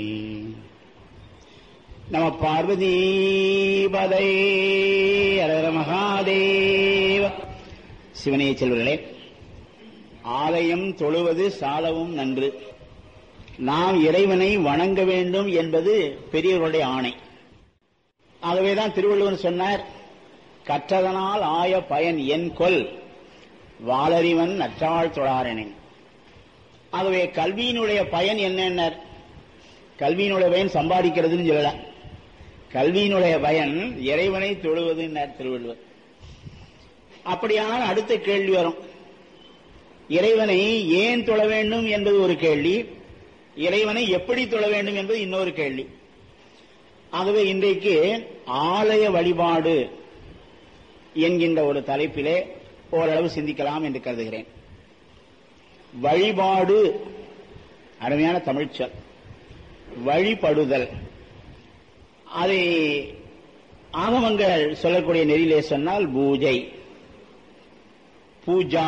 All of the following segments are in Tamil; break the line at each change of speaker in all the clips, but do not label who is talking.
நம பார்வதீபதை அரர மகாதேவ சிவனே செல்வர்களே ஆலயம் தொழுவது சாலவும் நன்று நாம் இறைவனை வணங்க வேண்டும் என்பது பெரியவர்களுடைய ஆணை ஆகவேதான் திருவள்ளுவர் சொன்னார் கற்றதனால் ஆய பயன் என் கொல் வாளறிவன் நற்றாள் தொழாரனின் ஆகவே கல்வியினுடைய பயன் என்ன கல்வியினுடைய பயன் சம்பாதிக்கிறதுன்னு சொல்லல கல்வியினுடைய பயன் இறைவனை தொழுவது திருவள்ளுவர் அப்படியானால் அடுத்த கேள்வி வரும் இறைவனை ஏன் தொழ வேண்டும் என்பது ஒரு கேள்வி இறைவனை எப்படி தொழ வேண்டும் என்பது இன்னொரு கேள்வி ஆகவே இன்றைக்கு ஆலய வழிபாடு என்கின்ற ஒரு தலைப்பிலே ஓரளவு சிந்திக்கலாம் என்று கருதுகிறேன் வழிபாடு அருமையான தமிழ்ச்சொல் வழிபடுதல் அதை ஆகமங்கள் சொல்லக்கூடிய நெறியிலே சொன்னால் பூஜை பூஜா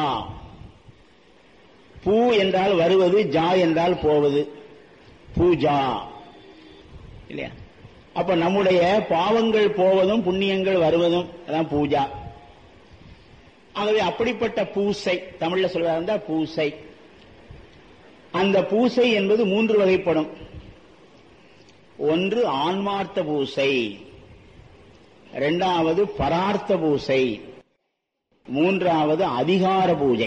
பூ என்றால் வருவது ஜா என்றால் போவது பூஜா இல்லையா அப்ப நம்முடைய பாவங்கள் போவதும் புண்ணியங்கள் வருவதும் அதான் பூஜா ஆகவே அப்படிப்பட்ட பூசை தமிழ்ல சொல்வதா இருந்தா பூசை அந்த பூசை என்பது மூன்று வகைப்படும் ஒன்று ஆன்மார்த்த பூசை இரண்டாவது பரார்த்த பூசை மூன்றாவது அதிகார பூஜை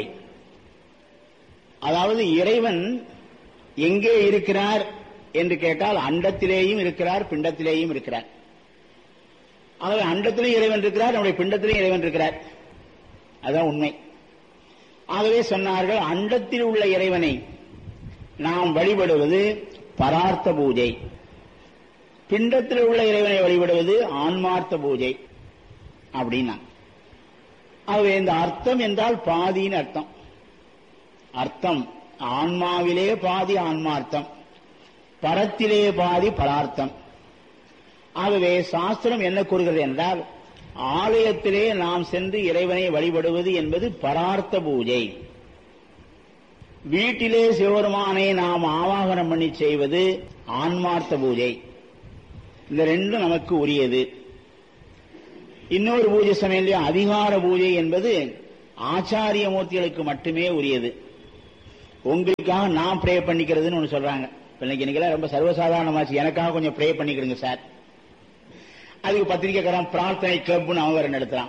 அதாவது இறைவன் எங்கே இருக்கிறார் என்று கேட்டால் அண்டத்திலேயும் இருக்கிறார் பிண்டத்திலேயும் இருக்கிறார் ஆகவே அண்டத்திலும் இறைவன் இருக்கிறார் நம்முடைய பிண்டத்திலும் இறைவன் இருக்கிறார் அதான் உண்மை ஆகவே சொன்னார்கள் அண்டத்தில் உள்ள இறைவனை நாம் வழிபடுவது பரார்த்த பூஜை பிண்டத்தில் உள்ள இறைவனை வழிபடுவது ஆன்மார்த்த பூஜை அப்படின்னா ஆகவே இந்த அர்த்தம் என்றால் பாதின்னு அர்த்தம் அர்த்தம் ஆன்மாவிலே பாதி ஆன்மார்த்தம் பரத்திலே பாதி பரார்த்தம் ஆகவே சாஸ்திரம் என்ன கூறுகிறது என்றால் ஆலயத்திலே நாம் சென்று இறைவனை வழிபடுவது என்பது பரார்த்த பூஜை வீட்டிலே சிவபெருமானை நாம் ஆவாகனம் பண்ணி செய்வது ஆன்மார்த்த பூஜை இந்த ரெண்டும் நமக்கு உரியது இன்னொரு பூஜை சமயம் அதிகார பூஜை என்பது ஆச்சாரிய மூர்த்திகளுக்கு மட்டுமே உரியது உங்களுக்காக நான் ப்ரே பண்ணிக்கிறதுன்னு ஒன்று சொல்றாங்க இன்னைக்கு இன்னைக்கெல்லாம் ரொம்ப சர்வசாதாரணமாச்சு எனக்காக கொஞ்சம் ப்ரே பண்ணிக்கிடுங்க சார் அதுக்கு பத்திரிக்கைக்காரன் பிரார்த்தனை கிளப்னு அவன் வேற நடத்துறான்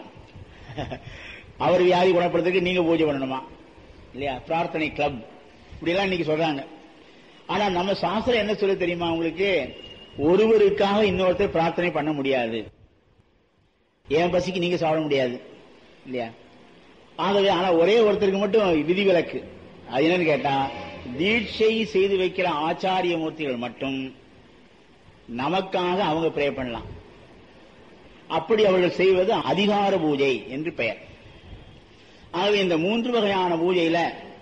அவர் வியாதி குணப்படுத்துறதுக்கு நீங்க பூஜை பண்ணணுமா இல்லையா பிரார்த்தனை கிளப் இப்படிலாம் இன்னைக்கு சொல்றாங்க ஆனா நம்ம சாஸ்திரம் என்ன சொல்லி தெரியுமா உங்களுக்கு ஒருவருக்காக இன்னொருத்தர் பிரார்த்தனை பண்ண முடியாது என் பசிக்கு நீங்க சாப்பிட முடியாது இல்லையா ஆகவே ஆனா ஒரே ஒருத்தருக்கு மட்டும் விதிவிலக்கு அது என்னன்னு கேட்டா தீட்சை செய்து வைக்கிற ஆச்சாரிய மூர்த்திகள் மட்டும் நமக்காக அவங்க ப்ரே பண்ணலாம் அப்படி அவர்கள் செய்வது அதிகார பூஜை என்று பெயர் ஆகவே இந்த மூன்று வகையான பூஜையில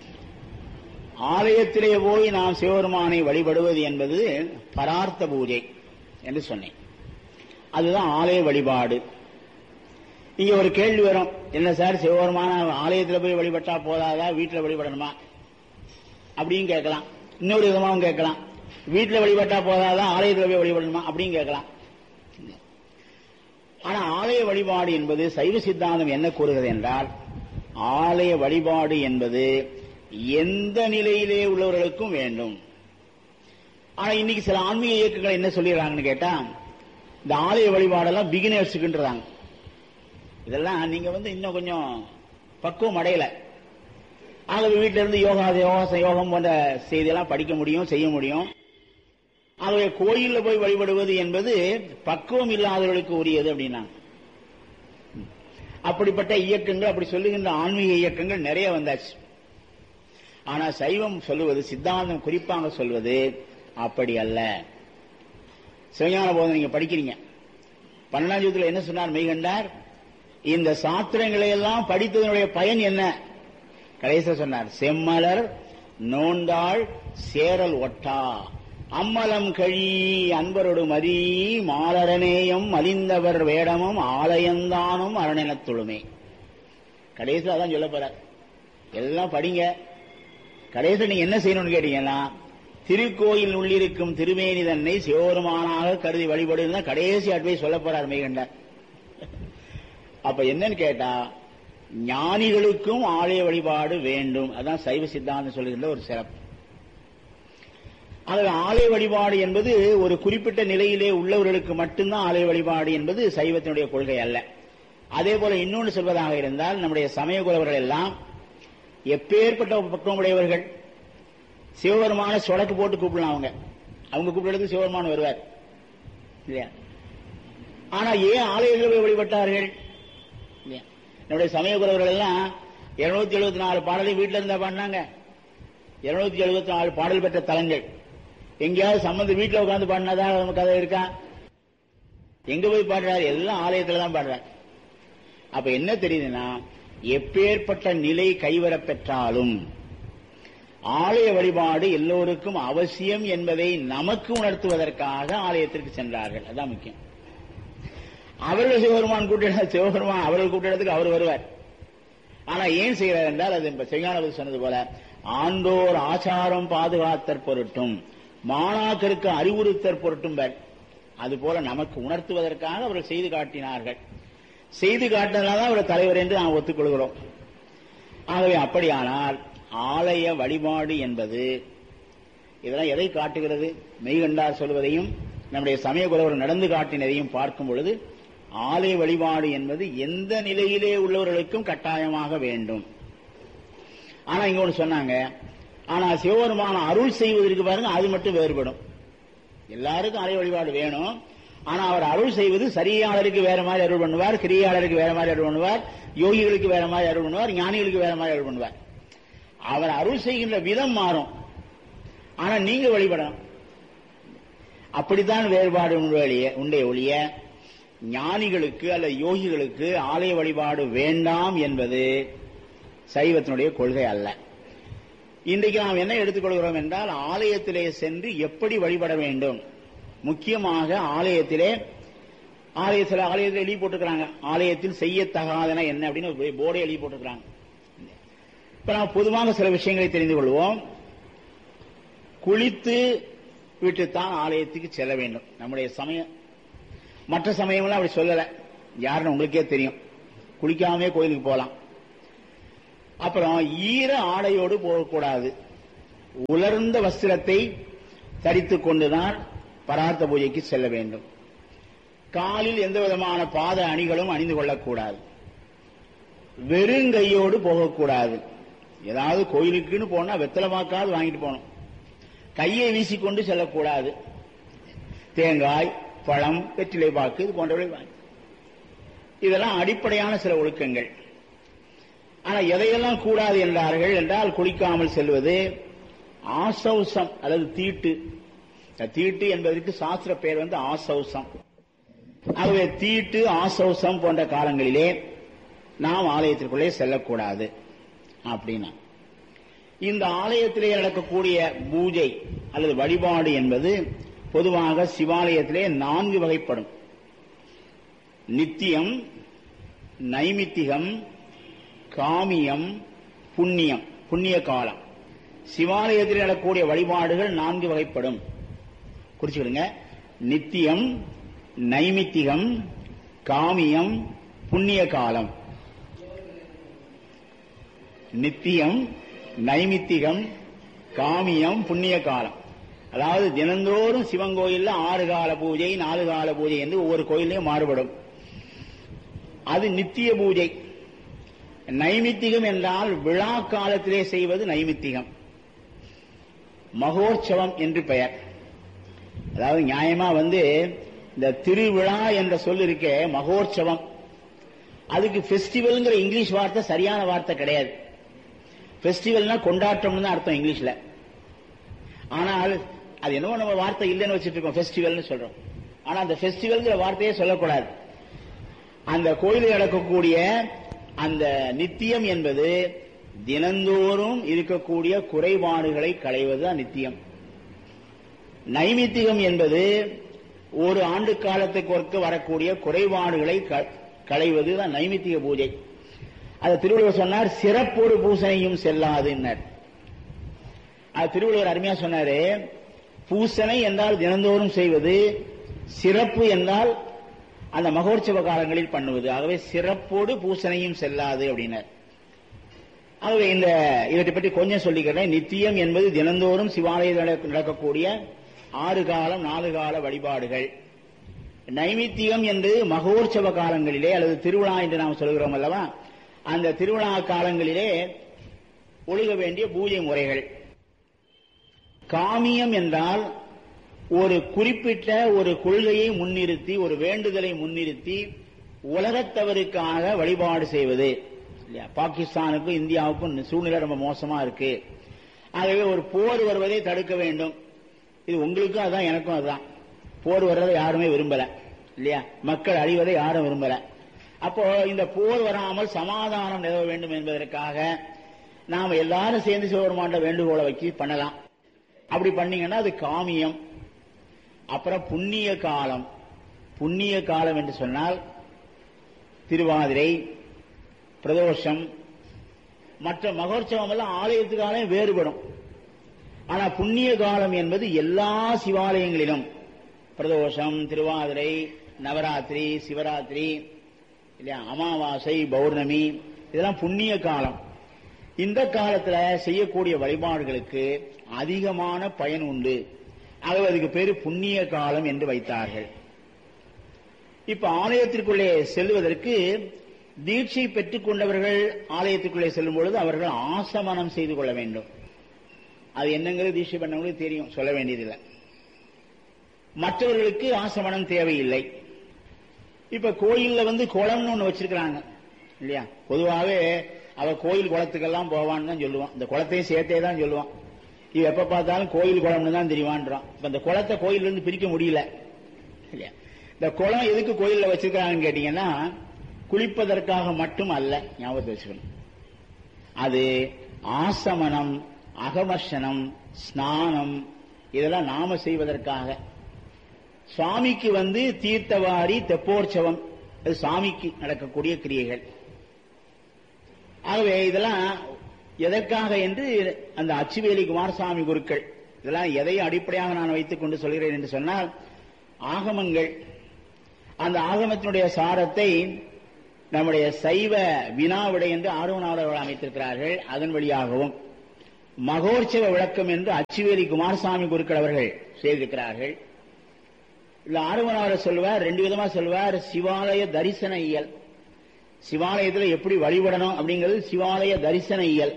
ஆலயத்திலே போய் நாம் சிவபெருமானை வழிபடுவது என்பது பரார்த்த பூஜை என்று சொன்னேன் அதுதான் ஆலய வழிபாடு இங்க ஒரு கேள்வி வரும் என்ன சார் சிவபெருமான ஆலயத்தில் போய் வழிபட்டா போதாதா வீட்டில் வழிபடணுமா அப்படின்னு கேட்கலாம் இன்னொரு விதமாகவும் கேட்கலாம் வீட்டில் வழிபட்டா போதாதா ஆலயத்தில் போய் வழிபடணுமா அப்படின்னு கேட்கலாம் ஆனா ஆலய வழிபாடு என்பது சைவ சித்தாந்தம் என்ன கூறுகிறது என்றால் ஆலய வழிபாடு என்பது எந்த நிலையிலே உள்ளவர்களுக்கும் வேண்டும் ஆனா இன்னைக்கு சில ஆன்மீக இயக்கங்கள் என்ன சொல்லிடுறாங்கன்னு கேட்டா இந்த ஆலய வழிபாடெல்லாம் பிகினர்ஸுக்குன்றாங்க இதெல்லாம் நீங்க வந்து இன்னும் கொஞ்சம் பக்குவம் அடையல ஆகவே வீட்டில இருந்து யோகா யோகாச யோகம் போன்ற செய்தியெல்லாம் படிக்க முடியும் செய்ய முடியும் ஆகவே கோயிலில் போய் வழிபடுவது என்பது பக்குவம் இல்லாதவர்களுக்கு உரியது அப்படின்னா அப்படிப்பட்ட இயக்கங்கள் அப்படி சொல்லுகின்ற ஆன்மீக இயக்கங்கள் நிறைய வந்தாச்சு ஆனா சைவம் சொல்லுவது சித்தாந்தம் குறிப்பாக சொல்வது அப்படி அல்ல சிவஞான போதம் நீங்க படிக்கிறீங்க பன்னெண்டாம் என்ன சொன்னார் மெய்கண்டார் இந்த சாத்திரங்களை எல்லாம் படித்ததனுடைய பயன் என்ன கடைசிய சொன்னார் செம்மலர் நோண்டாள் சேரல் ஒட்டா அம்மலம் கழி அன்பரோடு மதி மாலரநேயம் மலிந்தவர் வேடமும் ஆலயந்தானும் அரணெனத்துழுமே கடைசியில் அதான் சொல்ல போறார் எல்லாம் படிங்க கடைசியில் நீங்க என்ன செய்யணும்னு கேட்டீங்கன்னா திருக்கோயில் உள்ளிருக்கும் திருமேனி தன்னை சிவபெருமானாக கருதி வழிபடுன்னு கடைசி அட்வைஸ் சொல்ல போறார் மெய்கண்டார் அப்ப என்னன்னு கேட்டா ஞானிகளுக்கும் ஆலய வழிபாடு வேண்டும் அதான் சைவ சித்தாந்தம் சொல்லுகின்ற ஒரு சிறப்பு ஆகவே ஆலய வழிபாடு என்பது ஒரு குறிப்பிட்ட நிலையிலே உள்ளவர்களுக்கு மட்டும்தான் ஆலய வழிபாடு என்பது சைவத்தினுடைய கொள்கை அல்ல அதே போல இன்னொன்று சொல்வதாக இருந்தால் நம்முடைய சமய குலவர்கள் எல்லாம் எப்பேற்பட்ட பக்கம் உடையவர்கள் சிவபெருமான சொடக்கு போட்டு கூப்பிடலாம் அவங்க அவங்க கூப்பிடுறதுக்கு சிவபெருமான் வருவார் இல்லையா ஆனா ஏன் ஆலயங்கள் போய் வழிபட்டார்கள் இல்லையா நம்முடைய சமய குலவர்கள் எல்லாம் இருநூத்தி எழுபத்தி நாலு பாடலை வீட்டில் இருந்தா பாடினாங்க இருநூத்தி எழுபத்தி நாலு பாடல் பெற்ற தலங்கள் எங்கேயாவது சம்பந்த வீட்டில் உட்காந்து பாடினாதான் நமக்கு கதை இருக்கா எங்க போய் பாடுறாரு எல்லாம் ஆலயத்துல தான் பாடுறாரு அப்ப என்ன தெரியுதுன்னா எப்பேற்பட்ட நிலை கைவரப் பெற்றாலும் ஆலய வழிபாடு எல்லோருக்கும் அவசியம் என்பதை நமக்கு உணர்த்துவதற்காக ஆலயத்திற்கு சென்றார்கள் அதான் முக்கியம் அவர்கள் சிவபெருமான் கூட்டிட சிவபெருமான் அவர்கள் கூட்டிடத்துக்கு அவர் வருவார் ஆனா ஏன் செய்கிறார் என்றால் அது இப்ப செஞ்ஞானபதி சொன்னது போல ஆண்டோர் ஆச்சாரம் பாதுகாத்தற் பொருட்டும் மாணாக்கருக்கு அறிவுறுத்தற் பொருட்டும் பேர் அதுபோல நமக்கு உணர்த்துவதற்காக அவர்கள் செய்து காட்டினார்கள் செய்து காட்டினதால்தான் அவர் தலைவர் என்று நாம் ஒத்துக்கொள்கிறோம் ஆகவே அப்படியானால் ஆலய வழிபாடு என்பது இதெல்லாம் எதை காட்டுகிறது மெய்கண்டார் சொல்வதையும் நம்முடைய சமய குலவர் நடந்து காட்டினதையும் பார்க்கும் பொழுது ஆலய வழிபாடு என்பது எந்த நிலையிலே உள்ளவர்களுக்கும் கட்டாயமாக வேண்டும் ஆனா இங்க ஒண்ணு சொன்னாங்க ஆனா சிவபெருமான அருள் செய்வதற்கு பாருங்க அது மட்டும் வேறுபடும் எல்லாருக்கும் ஆலய வழிபாடு வேணும் ஆனா அவர் அருள் செய்வது சரியாளருக்கு வேற மாதிரி அருள் பண்ணுவார் கிரியாளருக்கு வேற மாதிரி அருள் பண்ணுவார் யோகிகளுக்கு வேற மாதிரி அருள் பண்ணுவார் ஞானிகளுக்கு வேற மாதிரி அருள் பண்ணுவார் அவர் அருள் செய்கின்ற விதம் மாறும் ஆனா நீங்க வழிபடணும் அப்படித்தான் வேறுபாடு உண்டைய உண்டே ஒழிய ஞானிகளுக்கு அல்ல யோகிகளுக்கு ஆலய வழிபாடு வேண்டாம் என்பது சைவத்தினுடைய கொள்கை அல்ல இன்றைக்கு நாம் என்ன எடுத்துக்கொள்கிறோம் என்றால் ஆலயத்திலே சென்று எப்படி வழிபட வேண்டும் முக்கியமாக ஆலயத்திலே ஆலயத்தில் ஆலயத்தில் எழுதி போட்டுக்கிறாங்க ஆலயத்தில் செய்யத்தகாதன என்ன அப்படின்னு ஒரு போர்டே எழுதி போட்டுக்கிறாங்க இப்ப நாம் பொதுவாக சில விஷயங்களை தெரிந்து கொள்வோம் குளித்து விட்டுத்தான் ஆலயத்துக்கு செல்ல வேண்டும் நம்முடைய சமயம் மற்ற சமயம்லாம் அப்படி சொல்லல யாருன்னு உங்களுக்கே தெரியும் குளிக்காமே கோயிலுக்கு போகலாம் அப்புறம் ஈர ஆடையோடு போகக்கூடாது உலர்ந்த வஸ்திரத்தை தரித்துக் கொண்டுதான் பரார்த்த பூஜைக்கு செல்ல வேண்டும் காலில் எந்த விதமான பாத அணிகளும் அணிந்து கொள்ளக்கூடாது வெறுங்கையோடு போகக்கூடாது ஏதாவது கோயிலுக்குன்னு போனா வெத்தலமாக்காவது வாங்கிட்டு போகணும் கையை வீசிக்கொண்டு செல்லக்கூடாது தேங்காய் பழம் வெற்றிலை பாக்கு இது போன்றவை வாங்கி இதெல்லாம் அடிப்படையான சில ஒழுக்கங்கள் ஆனா எதையெல்லாம் கூடாது என்றார்கள் என்றால் குளிக்காமல் செல்வது ஆசௌசம் அல்லது தீட்டு தீட்டு என்பதற்கு சாஸ்திர பெயர் வந்து ஆசௌசம் ஆகவே தீட்டு ஆசௌசம் போன்ற காலங்களிலே நாம் ஆலயத்திற்குள்ளே செல்லக்கூடாது அப்படின்னா இந்த ஆலயத்திலே நடக்கக்கூடிய பூஜை அல்லது வழிபாடு என்பது பொதுவாக சிவாலயத்திலே நான்கு வகைப்படும் நித்தியம் நைமித்திகம் காமியம் புண்ணியம் புண்ணிய காலம் சிவாலயத்தில் நடக்கக்கூடிய வழிபாடுகள் நான்கு வகைப்படும் குறிச்சுக்கிடுங்க நித்தியம் நைமித்திகம் காமியம் புண்ணிய காலம் நித்தியம் நைமித்திகம் காமியம் புண்ணிய காலம் அதாவது தினந்தோறும் சிவன் கோயில்ல ஆறு கால பூஜை நாலு கால பூஜை என்று ஒவ்வொரு கோயிலையும் மாறுபடும் அது நித்திய பூஜை நைமித்திகம் என்றால் விழா காலத்திலே செய்வது நைமித்திகம் மகோற்சவம் என்று பெயர் அதாவது நியாயமா வந்து இந்த திருவிழா என்ற சொல் இருக்க மகோற்சவம் அதுக்கு ஃபெஸ்டிவல்ங்கிற இங்கிலீஷ் வார்த்தை சரியான வார்த்தை கிடையாது ஃபெஸ்டிவல்னா கொண்டாட்டம்னு தான் அர்த்தம் இங்கிலீஷ்ல ஆனால் அது என்னவோ நம்ம வார்த்தை இல்லைன்னு வச்சுட்டு இருக்கோம் ஃபெஸ்டிவல்னு சொல்றோம் ஆனா அந்த ஃபெஸ்டிவல்ங்கிற வார்த்தையே சொல்லக்கூடாது அந்த கோயிலில் நடக்கக்கூடிய அந்த நித்தியம் என்பது தினந்தோறும் இருக்கக்கூடிய குறைபாடுகளை களைவது தான் நித்தியம் நைமித்திகம் என்பது ஒரு ஆண்டு காலத்துக்கு ஒர்க்க வரக்கூடிய குறைபாடுகளை களைவது தான் நைமித்திக பூஜை அது திருவள்ளுவர் சொன்னார் சிறப்பொரு பூசனையும் செல்லாதுன்னர் அது திருவள்ளுவர் அருமையா சொன்னாரு பூசனை என்றால் தினந்தோறும் செய்வது சிறப்பு என்றால் அந்த மகோற்சவ காலங்களில் பண்ணுவது ஆகவே சிறப்போடு பூசனையும் செல்லாது அப்படின்னார் ஆகவே இந்த இவற்றை பற்றி கொஞ்சம் சொல்லிக்கிறேன் நித்தியம் என்பது தினந்தோறும் சிவாலயத்தில் நடக்க- நடக்கக்கூடிய ஆறு காலம் நாலு கால வழிபாடுகள் நைமித்தியம் என்று மகோற்சவ காலங்களிலே அல்லது திருவிழா என்று நாம் சொல்கிறோம் அல்லவா அந்த திருவிழா காலங்களிலே ஒழுக வேண்டிய பூஜை முறைகள் காமியம் என்றால் ஒரு குறிப்பிட்ட ஒரு கொள்கையை முன்னிறுத்தி ஒரு வேண்டுதலை முன்னிறுத்தி உலகத்தவருக்காக வழிபாடு செய்வது இல்லையா பாகிஸ்தானுக்கும் இந்தியாவுக்கும் சூழ்நிலை ரொம்ப மோசமா இருக்கு ஆகவே ஒரு போர் வருவதை தடுக்க வேண்டும் இது உங்களுக்கும் அதான் எனக்கும் அதுதான் போர் வர்றதை யாருமே விரும்பல இல்லையா மக்கள் அழிவதை யாரும் விரும்பல அப்போ இந்த போர் வராமல் சமாதானம் நிலவ வேண்டும் என்பதற்காக நாம எல்லாரும் சேர்ந்து சிவபெருமாண்ட வேண்டுகோளை வச்சு பண்ணலாம் அப்படி பண்ணீங்கன்னா அது காமியம் அப்புறம் புண்ணிய காலம் புண்ணிய காலம் என்று சொன்னால் திருவாதிரை பிரதோஷம் மற்ற மகோற்சவம் எல்லாம் ஆலயத்துக்காலே வேறுபடும் ஆனா புண்ணிய காலம் என்பது எல்லா சிவாலயங்களிலும் பிரதோஷம் திருவாதிரை நவராத்திரி சிவராத்திரி இல்லையா அமாவாசை பௌர்ணமி இதெல்லாம் புண்ணிய காலம் இந்த காலத்துல செய்யக்கூடிய வழிபாடுகளுக்கு அதிகமான பயன் உண்டு ஆகவே அதுக்கு பேரு புண்ணிய காலம் என்று வைத்தார்கள் இப்ப ஆலயத்திற்குள்ளே செல்வதற்கு தீட்சை பெற்றுக் கொண்டவர்கள் ஆலயத்துக்குள்ளே செல்லும் பொழுது அவர்கள் ஆசமனம் செய்து கொள்ள வேண்டும் அது என்னங்கிறது தீட்சை பண்ணவங்களுக்கு தெரியும் சொல்ல வேண்டியதில்லை மற்றவர்களுக்கு ஆசமனம் தேவையில்லை இப்ப கோயில்ல வந்து குளம்னு ஒண்ணு வச்சிருக்கிறாங்க இல்லையா பொதுவாகவே அவ கோயில் குளத்துக்கெல்லாம் போவான்னு தான் சொல்லுவான் இந்த குளத்தையும் சேர்த்தே தான் சொல்லுவான் இவ எப்ப பார்த்தாலும் கோயில் குளம்னு தான் தெரியுவான்றான் இப்ப இந்த குளத்தை கோயில்ல இருந்து பிரிக்க முடியல இல்லையா இந்த குளம் எதுக்கு கோயில்ல வச்சிருக்காங்கன்னு கேட்டீங்கன்னா குளிப்பதற்காக மட்டும் அல்ல ஞாபகத்தை வச்சுக்கணும் அது ஆசமனம் அகமர்ஷனம் ஸ்நானம் இதெல்லாம் நாம செய்வதற்காக சுவாமிக்கு வந்து தீர்த்தவாரி தெப்போற்சவம் அது சாமிக்கு நடக்கக்கூடிய கிரியைகள் ஆகவே இதெல்லாம் எதற்காக என்று அந்த அச்சுவேலி குமாரசாமி குருக்கள் இதெல்லாம் எதை அடிப்படையாக நான் வைத்துக் கொண்டு சொல்கிறேன் என்று சொன்னால் ஆகமங்கள் அந்த ஆகமத்தினுடைய சாரத்தை நம்முடைய சைவ வினாவிடை என்று ஆர்வனாளர்கள் அமைத்திருக்கிறார்கள் அதன் வழியாகவும் மகோற்சவ விளக்கம் என்று அச்சுவேலி குமாரசாமி குருக்கள் அவர்கள் செய்திருக்கிறார்கள் இல்ல ஆர்வனாளர் சொல்வார் ரெண்டு விதமா சொல்வார் சிவாலய தரிசன இயல் சிவாலயத்தில் எப்படி வழிபடணும் அப்படிங்கிறது சிவாலய தரிசன இயல்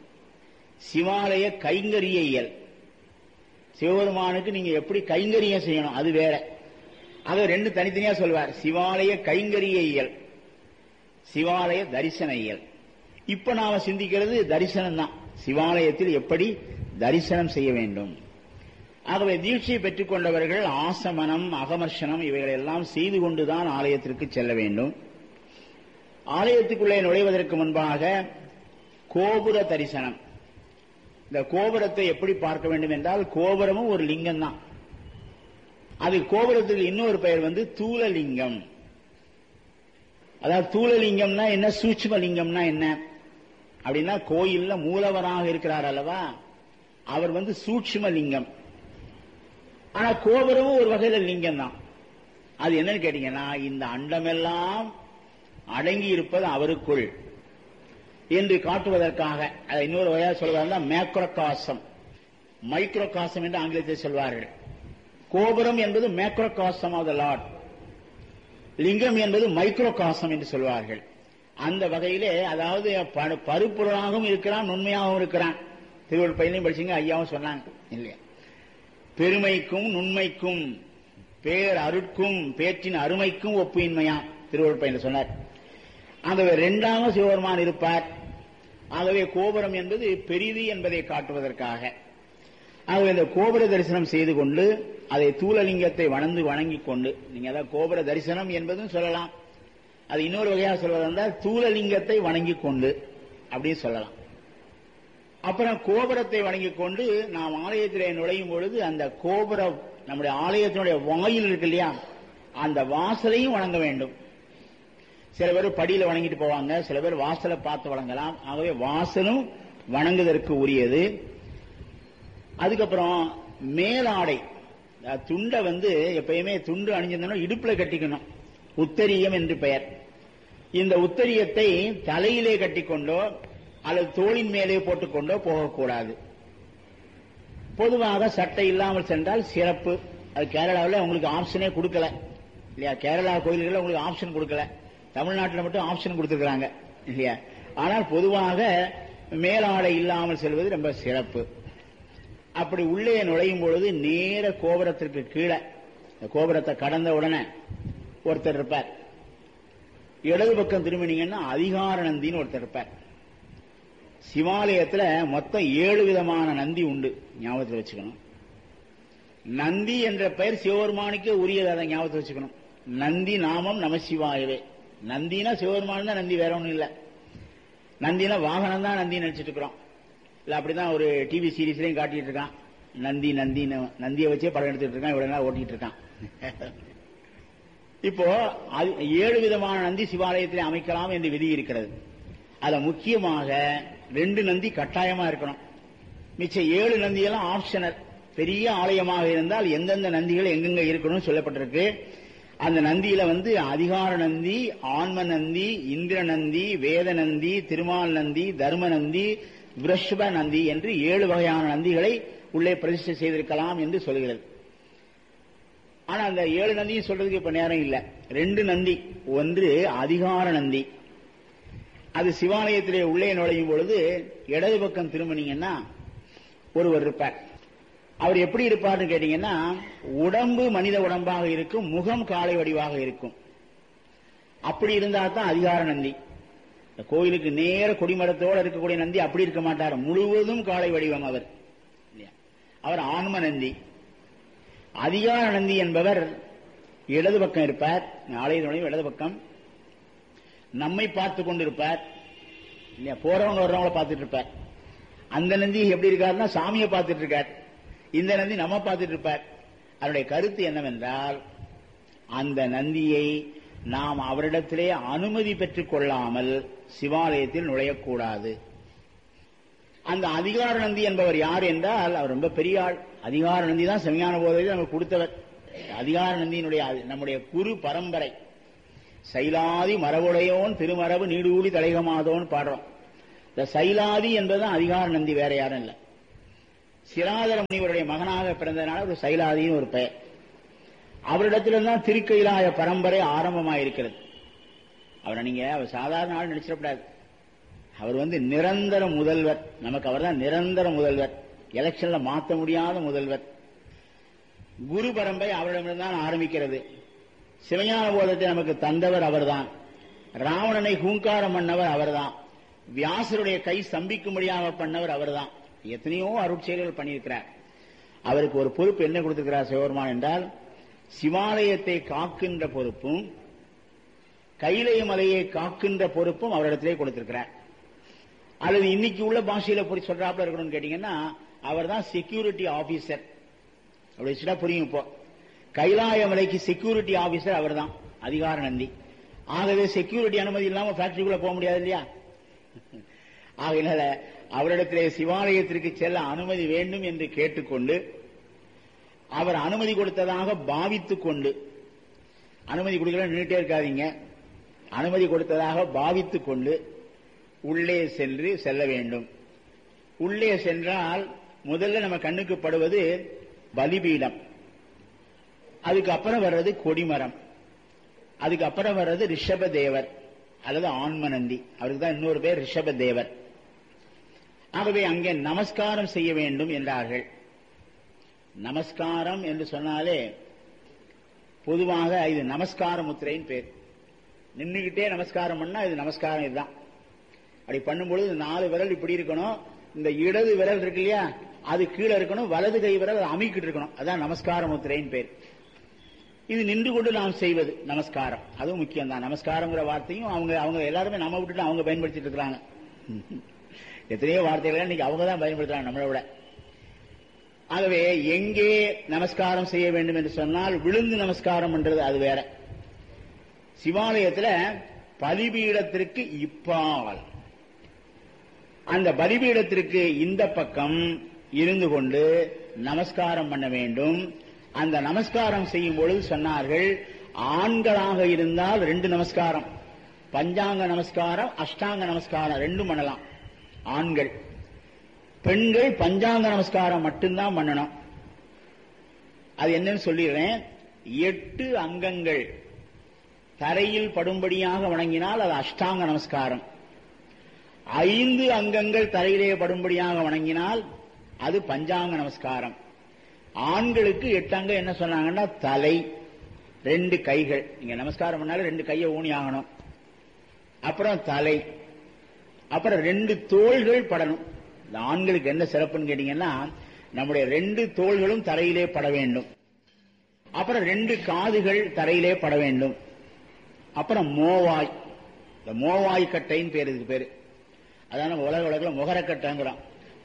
சிவாலய கைங்கரிய இயல் சிவபெருமானுக்கு நீங்க எப்படி கைங்கரியம் செய்யணும் அது வேற அது ரெண்டு தனித்தனியா சொல்வார் சிவாலய கைங்கரிய இயல் சிவாலய தரிசன இயல் இப்ப நாம சிந்திக்கிறது தரிசனம் தான் சிவாலயத்தில் எப்படி தரிசனம் செய்ய வேண்டும் ஆகவே தீட்சையை பெற்றுக் கொண்டவர்கள் ஆசமனம் அகமர்ஷனம் இவைகளை எல்லாம் செய்து கொண்டுதான் ஆலயத்திற்கு செல்ல வேண்டும் ஆலயத்துக்குள்ளே நுழைவதற்கு முன்பாக கோபுர தரிசனம் இந்த கோபுரத்தை எப்படி பார்க்க வேண்டும் என்றால் கோபுரமும் ஒரு லிங்கம் தான் அது கோபுரத்துக்கு இன்னொரு பெயர் வந்து தூலலிங்கம் அதாவது தூலலிங்கம்னா என்ன சூட்சும லிங்கம்னா என்ன அப்படின்னா கோயில்ல மூலவராக இருக்கிறார் அல்லவா அவர் வந்து சூட்சும லிங்கம் ஆனா கோபுரமும் ஒரு வகையில லிங்கம் தான் அது என்னன்னு கேட்டீங்கன்னா இந்த அண்டமெல்லாம் அடங்கி இருப்பது அவருக்குள் என்று காட்டுவதற்காக அதை இன்னொரு வகையாக சொல்வதா மேக்ரோகாசம் மைக்ரோகாசம் என்று ஆங்கிலத்தில் சொல்வார்கள் கோபுரம் என்பது மேக்ரோகாசம் ஆஃப் த லார்ட் லிங்கம் என்பது மைக்ரோகாசம் என்று சொல்வார்கள் அந்த வகையிலே அதாவது ப- பருப்பொருளாகவும் இருக்கிறான் நுண்மையாகவும் இருக்கிறான் திருவள்ளுவர் பையனையும் படிச்சீங்க ஐயாவும் சொன்னாங்க இல்லையா பெருமைக்கும் நுண்மைக்கும் பேர் அருட்கும் பேற்றின் அருமைக்கும் ஒப்புயின்மையா திருவள்ளுவர் பையன் சொன்னார் அந்த இரண்டாவது சிவபெருமான் இருப்பார் ஆகவே கோபுரம் என்பது பெரிது என்பதை காட்டுவதற்காக ஆகவே இந்த கோபுர தரிசனம் செய்து கொண்டு அதை தூலலிங்கத்தை வணந்து வணங்கிக் கொண்டு நீங்க அதான் கோபுர தரிசனம் என்பதும் சொல்லலாம் அது இன்னொரு வகையாக சொல்வதென்றால் தூலலிங்கத்தை வணங்கிக் கொண்டு அப்படின்னு சொல்லலாம் அப்புறம் கோபுரத்தை வணங்கிக் கொண்டு நாம் ஆலயத்திலே நுழையும் பொழுது அந்த கோபுரம் நம்முடைய ஆலயத்தினுடைய வாயில் இருக்கு இல்லையா அந்த வாசலையும் வணங்க வேண்டும் சில பேர் படியில வணங்கிட்டு போவாங்க சில பேர் வாசலை பார்த்து வணங்கலாம் ஆகவே வாசலும் வணங்குவதற்கு உரியது அதுக்கப்புறம் மேலாடை அஹ் துண்டை வந்து எப்பயுமே துண்டு அணிஞ்சிருந்தோம்னா இடுப்புல கட்டிக்கணும் உத்தரியம் என்று பெயர் இந்த உத்தரியத்தை தலையிலே கட்டிக்கொண்டோ அல்லது தோளின் மேலே போட்டுக்கொண்டோ போகக்கூடாது பொதுவாக சட்டை இல்லாமல் சென்றால் சிறப்பு அது கேரளாவில் உங்களுக்கு ஆப்ஷனே கொடுக்கல இல்லையா கேரளா கோயில்களில் உங்களுக்கு ஆப்ஷன் கொடுக்கல தமிழ்நாட்டில் மட்டும் ஆப்ஷன் கொடுத்துருக்காங்க இல்லையா ஆனால் பொதுவாக மேலாடை இல்லாமல் செல்வது ரொம்ப சிறப்பு அப்படி உள்ளே நுழையும் பொழுது நேர கோபுரத்திற்கு கீழே இந்த கோபுரத்தை கடந்த உடனே ஒருத்தர் இருப்பார் இடது பக்கம் திரும்பினீங்கன்னா அதிகார நந்தின்னு ஒருத்தர் இருப்பார் சிவாலயத்துல மொத்தம் ஏழு விதமான நந்தி உண்டு ஞாபகத்தில் வச்சுக்கணும் நந்தி என்ற பெயர் சிவபெருமானுக்கே உரியது அதை ஞாபகத்தில் வச்சுக்கணும் நந்தி நாமம் நம சிவாயவே நந்தினா சிவபெருமான் தான் நந்தி வேற ஒண்ணும் இல்ல நந்தினா வாகனம் தான் நந்தி நினைச்சிட்டு இருக்கிறோம் இல்ல அப்படிதான் ஒரு டிவி சீரீஸ்லயும் காட்டிட்டு இருக்கான் நந்தி நந்தி நந்தியை வச்சே படம் எடுத்துட்டு இருக்கான் இவ்வளவு நாள் ஓட்டிட்டு இருக்கான் இப்போ அது ஏழு விதமான நந்தி சிவாலயத்தில் அமைக்கலாம் என்று விதி இருக்கிறது அதுல முக்கியமாக ரெண்டு நந்தி கட்டாயமா இருக்கணும் மிச்சம் ஏழு நந்தி எல்லாம் ஆப்ஷனல் பெரிய ஆலயமாக இருந்தால் எந்தெந்த நந்திகள் எங்கெங்க இருக்கணும்னு சொல்லப்பட்டிருக்கு அந்த நந்தியில வந்து அதிகார நந்தி ஆன்ம நந்தி இந்திர நந்தி வேத நந்தி திருமால் நந்தி தர்ம நந்தி விரஷ்ப நந்தி என்று ஏழு வகையான நந்திகளை உள்ளே பிரதிஷ்டை செய்திருக்கலாம் என்று சொல்கிறது ஆனா அந்த ஏழு நந்தியும் சொல்றதுக்கு இப்ப நேரம் இல்ல ரெண்டு நந்தி ஒன்று அதிகார நந்தி அது சிவாலயத்திலே உள்ளே நுழையும் பொழுது இடது பக்கம் திரும்பினீங்கன்னா ஒருவர் இருப்பார் அவர் எப்படி இருப்பார்னு கேட்டீங்கன்னா உடம்பு மனித உடம்பாக இருக்கும் முகம் காலை வடிவாக இருக்கும் அப்படி இருந்தா தான் அதிகார நந்தி இந்த கோயிலுக்கு நேர கொடிமரத்தோடு இருக்கக்கூடிய நந்தி அப்படி இருக்க மாட்டார் முழுவதும் காலை வடிவம் அவர் இல்லையா? அவர் ஆன்ம நந்தி அதிகார நந்தி என்பவர் இடது பக்கம் இருப்பார் ஆலயத்தினுடைய இடது பக்கம் நம்மை பார்த்து கொண்டிருப்பார் இல்லையா போறவங்க வர்றவங்கள பார்த்துட்டு இருப்பார் அந்த நந்தி எப்படி இருக்காருன்னா சாமியை பார்த்துட்டு இருக்கார் இந்த நந்தி நம்ம பார்த்துட்டு இருப்பார் அதனுடைய கருத்து என்னவென்றால் அந்த நந்தியை நாம் அவரிடத்திலே அனுமதி பெற்றுக் கொள்ளாமல் சிவாலயத்தில் நுழையக்கூடாது அந்த அதிகார நந்தி என்பவர் யார் என்றால் அவர் ரொம்ப பெரிய ஆள் அதிகார நந்தி தான் செமையான போதையில் நமக்கு கொடுத்தவர் அதிகார நந்தியினுடைய நம்முடைய குரு பரம்பரை சைலாதி மரபுடையோன் திருமரபு நீடூழி தலைகமாதோன்னு பாடுறோம் இந்த சைலாதி என்பதுதான் அதிகார நந்தி வேற யாரும் இல்லை சிராதர முனிவருடைய மகனாக பிறந்ததுனால ஒரு சைலாதின்னு ஒரு பெயர் அவரிடத்தில்தான் திருக்கைலாய பரம்பரை ஆரம்பமாயிருக்கிறது அவரை நீங்க அவர் சாதாரண ஆள் நினைச்சிடக்கூடாது அவர் வந்து நிரந்தர முதல்வர் நமக்கு அவர் தான் நிரந்தர முதல்வர் எலெக்ஷன்ல மாற்ற முடியாத முதல்வர் குரு பரம்பரை அவரிடமிருந்தான் ஆரம்பிக்கிறது சிவஞான போதத்தை நமக்கு தந்தவர் அவர்தான் ராவணனை ஹூங்காரம் பண்ணவர் அவர்தான் வியாசருடைய கை ஸ்தம்பிக்கும்படியாக பண்ணவர் அவர்தான் எத்தனையோ அருட்செயல்கள் பண்ணியிருக்கிறார் அவருக்கு ஒரு பொறுப்பு என்ன கொடுத்திருக்கிறார் சிவபெருமான் என்றால் சிவாலயத்தை காக்கின்ற பொறுப்பும் கைலை மலையை காக்கின்ற பொறுப்பும் அவரிடத்திலே கொடுத்திருக்கிறார் அல்லது இன்னைக்கு உள்ள பாஷையில போய் சொல்றாப்புல இருக்கணும்னு கேட்டீங்கன்னா அவர் தான் செக்யூரிட்டி ஆபீசர் அப்படி வச்சுட்டா புரியும் இப்போ கைலாய மலைக்கு செக்யூரிட்டி ஆபீசர் அவர் தான் அதிகார நந்தி ஆகவே செக்யூரிட்டி அனுமதி இல்லாம ஃபேக்டரிக்குள்ள போக முடியாது இல்லையா ஆகையினால அவரிடத்திலே சிவாலயத்திற்கு செல்ல அனுமதி வேண்டும் என்று கேட்டுக்கொண்டு அவர் அனுமதி கொடுத்ததாக பாவித்துக் கொண்டு அனுமதி கொடுக்கல நின்றுட்டே இருக்காதீங்க அனுமதி கொடுத்ததாக பாவித்துக் கொண்டு உள்ளே சென்று செல்ல வேண்டும் உள்ளே சென்றால் முதல்ல நம்ம கண்ணுக்கு படுவது பலிபீடம் அதுக்கப்புறம் வர்றது கொடிமரம் அதுக்கப்புறம் வர்றது ரிஷப தேவர் அல்லது ஆன்மநந்தி அவருக்கு தான் இன்னொரு பேர் ரிஷப தேவர் ஆகவே அங்கே நமஸ்காரம் செய்ய வேண்டும் என்றார்கள் நமஸ்காரம் என்று சொன்னாலே பொதுவாக இது நமஸ்கார முத்திரைன்னு பேர் நின்றுகிட்டே நமஸ்காரம் பண்ணா இது நமஸ்காரம் இதுதான் அப்படி பண்ணும்பொழுது நாலு விரல் இப்படி இருக்கணும் இந்த இடது விரல் இருக்கு இல்லையா அது கீழே இருக்கணும் வலது கை விரல் அமைக்கிட்டு இருக்கணும் அதான் நமஸ்கார முத்திரைன்னு பேர் இது நின்று கொண்டு நாம் செய்வது நமஸ்காரம் அதுவும் முக்கியம் தான் நமஸ்காரங்கிற வார்த்தையும் அவங்க அவங்க எல்லாருமே நம்ம விட்டுட்டு அவங்க பயன்படுத்திட்டு இருக்கிறாங்க எத்தனையோ வார்த்தைகளை இன்னைக்கு அவங்க தான் பயன்படுத்துறாங்க நம்மளை விட ஆகவே எங்கே நமஸ்காரம் செய்ய வேண்டும் என்று சொன்னால் விழுந்து நமஸ்காரம் பண்றது அது வேற சிவாலயத்துல பலிபீடத்திற்கு இப்பால் அந்த பலிபீடத்திற்கு இந்த பக்கம் இருந்து கொண்டு நமஸ்காரம் பண்ண வேண்டும் அந்த நமஸ்காரம் செய்யும் பொழுது சொன்னார்கள் ஆண்களாக இருந்தால் ரெண்டு நமஸ்காரம் பஞ்சாங்க நமஸ்காரம் அஷ்டாங்க நமஸ்காரம் ரெண்டும் பண்ணலாம் ஆண்கள் பெண்கள் பஞ்சாங்க நமஸ்காரம் மட்டும்தான் பண்ணணும் அது என்னன்னு சொல்லிடுறேன் எட்டு அங்கங்கள் தரையில் படும்படியாக வணங்கினால் அது அஷ்டாங்க நமஸ்காரம் ஐந்து அங்கங்கள் தரையிலே படும்படியாக வணங்கினால் அது பஞ்சாங்க நமஸ்காரம் ஆண்களுக்கு எட்டு அங்கம் என்ன சொன்னாங்கன்னா தலை ரெண்டு கைகள் நீங்க நமஸ்காரம் பண்ணாலும் ரெண்டு கையை ஊனி ஆகணும் அப்புறம் தலை அப்புறம் ரெண்டு தோள்கள் படணும் இந்த ஆண்களுக்கு என்ன சிறப்புன்னு கேட்டீங்கன்னா நம்முடைய ரெண்டு தோள்களும் தரையிலே பட வேண்டும் அப்புறம் ரெண்டு காதுகள் தரையிலே பட வேண்டும் அப்புறம் மோவாய் இந்த மோவாய் கட்டைன்னு பேர் இதுக்கு பேரு அதான் நம்ம உலக உலகில் முகரக்கட்டைங்கிறோம்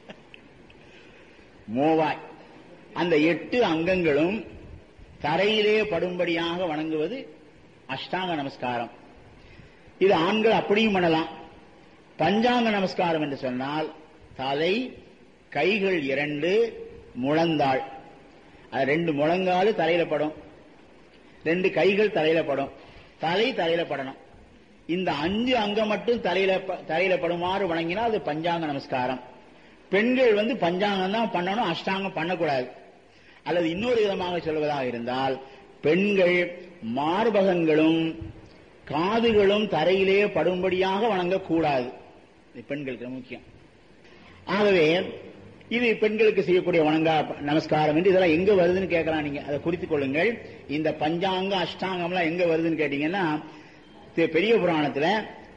மோவாய் அந்த எட்டு அங்கங்களும் தரையிலே படும்படியாக வணங்குவது அஷ்டாங்க நமஸ்காரம் இது ஆண்கள் அப்படியும் பண்ணலாம் பஞ்சாங்க நமஸ்காரம் என்று சொன்னால் தலை கைகள் இரண்டு முழந்தாள் அது ரெண்டு முழங்காலு தலையில படும் ரெண்டு கைகள் தலையில படும் தலை தலையில படணும் இந்த அஞ்சு அங்கம் மட்டும் தலையில ப- தலையில படுமாறு வணங்கினால் அது பஞ்சாங்க நமஸ்காரம் பெண்கள் வந்து பஞ்சாங்கம் தான் பண்ணணும் அஷ்டாங்கம் பண்ணக்கூடாது அல்லது இன்னொரு விதமாக சொல்வதாக இருந்தால் பெண்கள் மார்பகங்களும் காதுகளும் தரையிலே படும்படியாக வணங்கக்கூடாது இது பெண்களுக்கு முக்கியம் ஆகவே இது பெண்களுக்கு செய்யக்கூடிய வணங்கா நமஸ்காரம் என்று இதெல்லாம் எங்க வருதுன்னு கேட்கலாம் நீங்க அதை குறித்துக் கொள்ளுங்கள் இந்த பஞ்சாங்க அஷ்டாங்கம்லாம் எங்க வருதுன்னு கேட்டீங்கன்னா தி- பெரிய புராணத்துல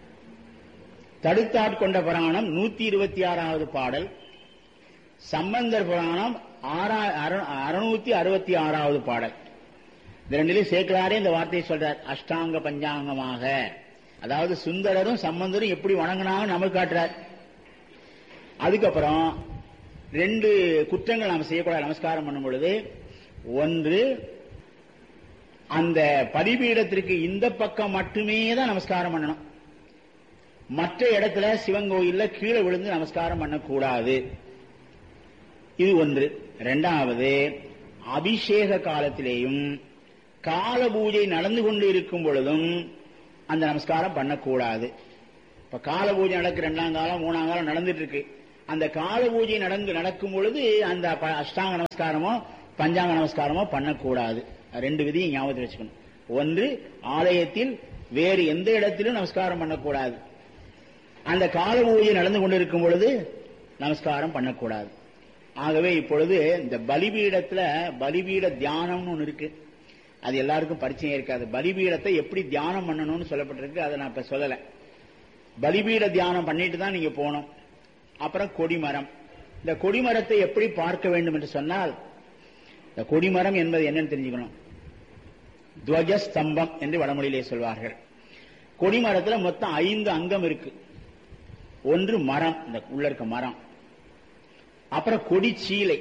தடுத்தாட்கொண்ட புராணம் நூத்தி இருபத்தி ஆறாவது பாடல் சம்பந்தர் புராணம் ஆறா- அறு- அறுநூத்தி அறுபத்தி ஆறாவது பாடல் இந்த ரெண்டிலையும் சேர்க்கிறாரே இந்த வார்த்தையை சொல்றார் அஷ்டாங்க பஞ்சாங்கமாக அதாவது சுந்தரரும் சம்பந்தரும் எப்படி வணங்கினாங்க நமக்கு காட்டுறார் அதுக்கப்புறம் ரெண்டு குற்றங்கள் நாம் செய்யக்கூடாது நமஸ்காரம் பண்ணும் பொழுது ஒன்று அந்த பலிபீடத்திற்கு இந்த பக்கம் மட்டுமே தான் நமஸ்காரம் பண்ணணும் மற்ற இடத்துல சிவன் கோயில்ல கீழே விழுந்து நமஸ்காரம் பண்ணக்கூடாது இது ஒன்று இரண்டாவது அபிஷேக காலத்திலேயும் கால பூஜை நடந்து கொண்டு இருக்கும் பொழுதும் அந்த நமஸ்காரம் பண்ணக்கூடாது இப்ப கால பூஜை நடக்கு ரெண்டாம் காலம் மூணாம் காலம் நடந்துட்டு இருக்கு அந்த கால பூஜை நடந்து நடக்கும் பொழுது அந்த ப- அஷ்டாங்க நமஸ்காரமோ பஞ்சாங்க நமஸ்காரமோ பண்ணக்கூடாது அது ரெண்டு விதியும் ஞாபகத்தில் வச்சுக்கணும் ஒன்று ஆலயத்தில் வேறு எந்த இடத்திலும் நமஸ்காரம் பண்ணக்கூடாது அந்த கால பூஜை நடந்து கொண்டிருக்கும் பொழுது நமஸ்காரம் பண்ணக்கூடாது ஆகவே இப்பொழுது இந்த பலிபீடத்துல பலிபீட தியானம்னு ஒன்று இருக்கு அது எல்லாருக்கும் பரிச்சயம் இருக்காது பலிபீடத்தை எப்படி தியானம் பண்ணணும்னு சொல்லப்பட்டிருக்கு அதை நான் இப்ப சொல்லல பலிபீட தியானம் பண்ணிட்டு தான் நீங்க போகணும் அப்புறம் கொடிமரம் இந்த கொடிமரத்தை எப்படி பார்க்க வேண்டும் என்று சொன்னால் இந்த கொடிமரம் என்பது என்னன்னு தெரிஞ்சுக்கணும் துவஜஸ்தம்பம் என்று வடமொழியிலே சொல்வார்கள் கொடிமரத்துல மொத்தம் ஐந்து அங்கம் இருக்கு ஒன்று மரம் இந்த உள்ள இருக்க மரம் அப்புறம் கொடி சீலை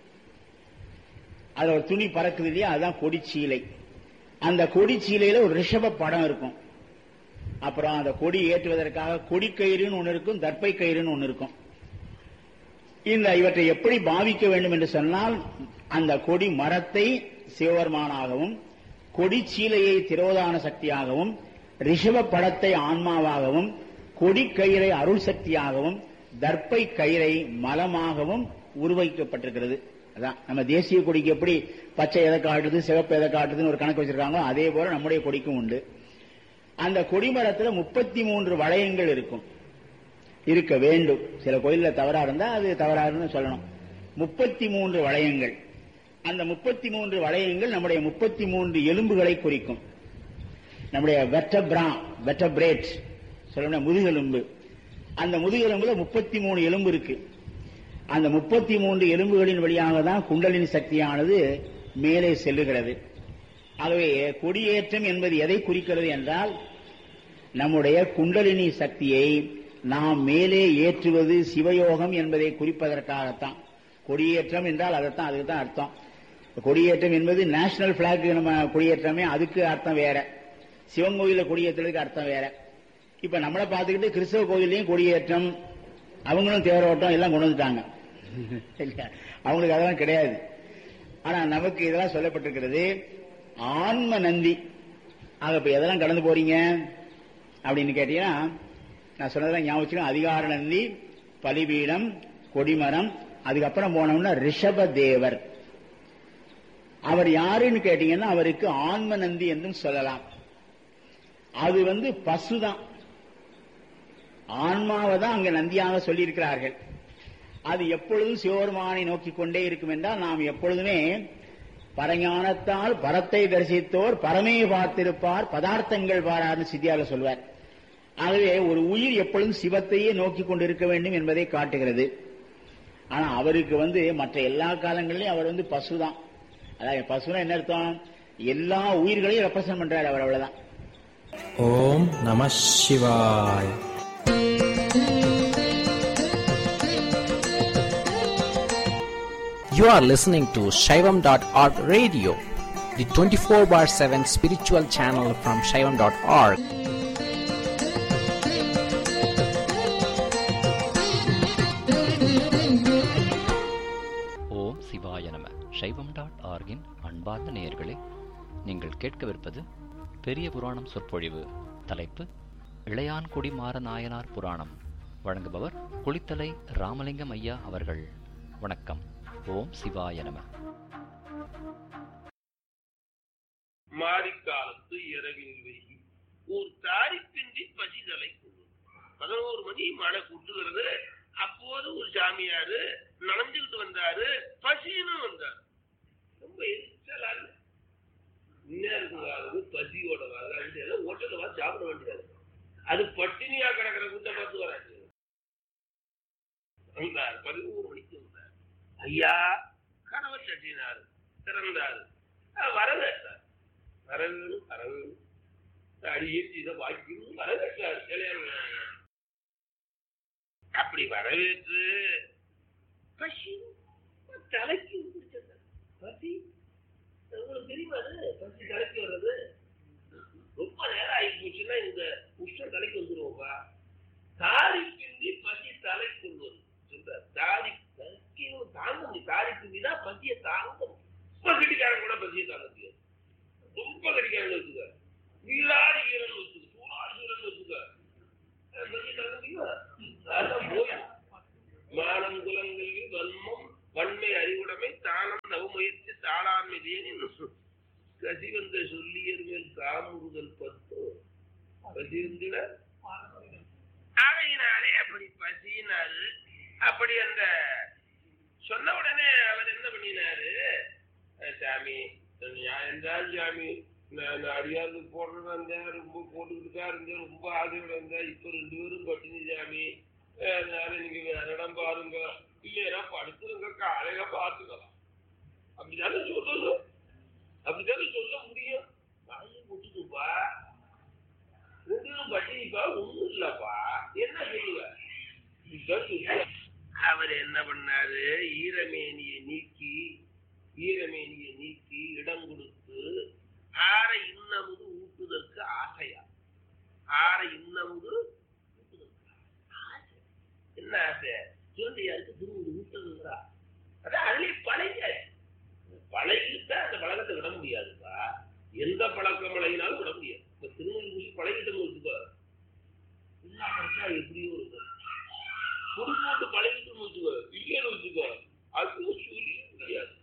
அதுல ஒரு துணி பறக்குது இல்லையா அதுதான் கொடி சீலை அந்த கொடி சீலையில ஒரு ரிஷப படம் இருக்கும் அப்புறம் அந்த கொடி ஏற்றுவதற்காக கொடி கயிறுன்னு ஒன்று இருக்கும் தர்ப்பை கயிறுன்னு ஒன்று இருக்கும் இந்த இவற்றை எப்படி பாவிக்க வேண்டும் என்று சொன்னால் அந்த கொடி மரத்தை சிவபெருமானாகவும் கொடி சீலையை திரோதான சக்தியாகவும் ரிஷப படத்தை ஆன்மாவாகவும் கொடி கயிறை அருள் சக்தியாகவும் தர்ப்பை கயிறை மலமாகவும் உருவகிக்கப்பட்டிருக்கிறது அதான் நம்ம தேசிய கொடிக்கு எப்படி பச்சை எதை காட்டுது சிவப்பு எதை காட்டுதுன்னு ஒரு கணக்கு வச்சிருக்காங்களோ அதே போல நம்முடைய கொடிக்கும் உண்டு அந்த கொடிமரத்துல முப்பத்தி மூன்று வளையங்கள் இருக்கும் இருக்க வேண்டும் சில கோயில்ல தவறா இருந்தா அது தவறாருன்னு சொல்லணும் முப்பத்தி மூன்று வளையங்கள் அந்த முப்பத்தி மூன்று வளையங்கள் நம்முடைய முப்பத்தி மூன்று எலும்புகளை குறிக்கும் நம்முடைய வெட்டபிரா வெட்டபிரேட் சொல்லணும் முதுகெலும்பு அந்த முதுகெலும்புல முப்பத்தி மூணு எலும்பு இருக்கு அந்த முப்பத்தி மூன்று எலும்புகளின் வழியாக தான் குண்டலினி சக்தியானது மேலே செல்லுகிறது ஆகவே கொடியேற்றம் என்பது எதை குறிக்கிறது என்றால் நம்முடைய குண்டலினி சக்தியை நாம் மேலே ஏற்றுவது சிவயோகம் என்பதை குறிப்பதற்காகத்தான் கொடியேற்றம் என்றால் அதைத்தான் அதுக்கு தான் அர்த்தம் கொடியேற்றம் என்பது நேஷனல் பிளாக் நம்ம கொடியேற்றமே அதுக்கு அர்த்தம் வேற சிவன் கோயில கொடியேற்றதுக்கு அர்த்தம் வேற இப்ப நம்மளை பார்த்துக்கிட்டு கிறிஸ்தவ கோயிலையும் கொடியேற்றம் அவங்களும் தேரோட்டம் எல்லாம் கொண்டு வந்துட்டாங்க இல்லையா? அவங்களுக்கு அதெல்லாம் கிடையாது ஆனா நமக்கு இதெல்லாம் சொல்லப்பட்டிருக்கிறது ஆன்ம நந்தி ஆக இப்ப எதெல்லாம் கடந்து போறீங்க அப்படின்னு கேட்டீங்கன்னா நான் சொன்னதெல்லாம் ஞாபகம் வச்சுக்கணும். அதிகார நந்தி பலிபீடம் கொடிமரம் அதுக்கப்புறம் போனோம்னா ரிஷப தேவர் அவர் யாருன்னு கேட்டீங்கன்னா அவருக்கு ஆன்ம நந்தி என்றும் சொல்லலாம் அது வந்து பசுதான் ஆன்மாவை தான் அங்க நந்தியாக சொல்லியிருக்கிறார்கள் அது எப்பொழுதும் சிவபெருமானை நோக்கிக் கொண்டே இருக்கும் என்றால் நாம் எப்பொழுதுமே பரஞானத்தால் பரத்தை தரிசித்தோர் பரமே பார்த்திருப்பார் பதார்த்தங்கள் பாரார்னு சித்தியாக சொல்வார் ஆகவே ஒரு உயிர் எப்பொழுதும் சிவத்தையே நோக்கிக் கொண்டிருக்க வேண்டும் என்பதை காட்டுகிறது ஆனா அவருக்கு வந்து மற்ற எல்லா காலங்களிலும் அவர் வந்து பசுதான் அதாவது பசுனா என்ன அர்த்தம் எல்லா உயிர்களையும் ரெப்ரசன்ட் பண்றாரு அவர் அவ்வளவுதான்
ஓம் நம சிவாய் You are listening to Shaivam.org radio, the 24 bar 7 spiritual channel from Shaivam.org.
ஓம் சிவாய நம சைவம் டாட் ஆர்கின் அன்பார்ந்த நேயர்களே நீங்கள் கேட்கவிருப்பது பெரிய புராணம் சொற்பொழிவு தலைப்பு இளையான்குடி மாற நாயனார் புராணம் வழங்குபவர் குளித்தலை ராமலிங்கம் ஐயா அவர்கள் வணக்கம் ஓம் சிவாய நம
மாரிக்காலத்து இரவில் வெயில் ஒரு தாரிப்பின்றி பசிதலை கொள்ளும் பதினோரு மணி மழை கூட்டுகிறது அப்போது ஒரு சாமியாரு நடந்துகிட்டு வந்தாரு பசின்னு வந்தார் ரொம்ப எரிச்சலா இருக்கு. இந்நேரத்துக்கு ஆகுது பசியோட வராது ஹோட்டல்ல வா சாப்பிட வேண்டியது அது பட்டினியா கிடக்கிற கூட்டம் பார்த்து வராது வந்தார் பதினோரு மணிக்கு வந்தார் ஐயா கனவை தட்டினார் திறந்தார் அஹ் வரவேற்றார் வரவேணும் வரவேணும் அடியில் இதை வாக்கியும் வரவேற்றார் கல்யாணம் அப்படி வரவேற்று பசி தலைக்கு வந்துருச்சு. பசி உங்களுக்கு தெரியுமா அது? பசி தலைக்கு வர்றது ரொம்ப நேரம் ஆகி போச்சுன்னா இந்த உஷ்ணம் தலைக்கு வந்துருவோம்பா தாரி பிந்தி பசி தலைக்கு வருவது சொல்றார் தாரி தலைக்கு தாங்க முடியும் தாரி பிந்தி தான் பசியை தாங்க முடியும் ரொம்ப கட்டிக்காரன் கூட பசியை தாங்க முடியாது ரொம்ப கட்டிக்காரன் வச்சுக்க வீழாடி வீரன் வச்சுக்க சூழாடி வீரன் வச்சுக்க அஹ் பசியை தாங்க முடியுமா அதான் போய் மானம் குலங்கல்வி வன்மம் வன்மை அறிவுடைமை தானம் நவமுயற்சி தாளாண்மை தேனின் கசிவந்த சொல்லியர் மேல் காமுறுதல் பத்து கசிவந்திட ஆகையினாலே அப்படி பசினாரு அப்படி அந்த சொன்ன உடனே அவர் என்ன பண்ணினாரு அஹ் சாமி என்றால் சாமி நான் அடியாருக்கு போடுறதா இருந்தேன் ரொம்ப போட்டுக்கிட்டு தான் இருந்தேன் ரொம்ப ஆசையோட இருந்தேன் இப்ப ரெண்டு பேரும் பட்டினி சாமி அஹ் அதனால நீங்க வேற இடம் பாருங்க இல்லையா படுத்துருங்க காலையில பார்த்துக்கலாம் அப்படிதானே சொல்லணும் அப்படித்தானே சொல்ல முடியும் வாயை விட்டுதுப்பா ரெண்டும் பட்டினிப்பா ஒண்ணும் இல்லப்பா என்ன சொல்லுவ இதுதான் சொல்லுவ. அவர் என்ன பண்ணாரு ஈரமேனியை நீக்கி ஈரமேனியை நீக்கி இடம் கொடுத்து ஆற இன்னமுது ஊட்டுதற்கு ஆசையா ஆற இன்னமுது ஊட்டுதற்கு ஆசை. என்ன ஆசை சிவந்தையாருக்கு திரும்ப ஊட்டுதுங்கிறா அதான் அதுலயே பழக பழகிட்டா அந்த பழக்கத்தை விட முடியாதுப்பா எந்த பழக்கம் பழகினாலும் விட முடியாது இப்ப திருநெல் பூசி பழகிட்டோம்னு வச்சுக்கோ என்ன படிச்சா எப்படியோ இருக்கும் புது போட்டு பழகிட்டோம்னு வச்சுக்கோ இல்லைன்னு வச்சுக்கோ அது சொல்லி முடியாது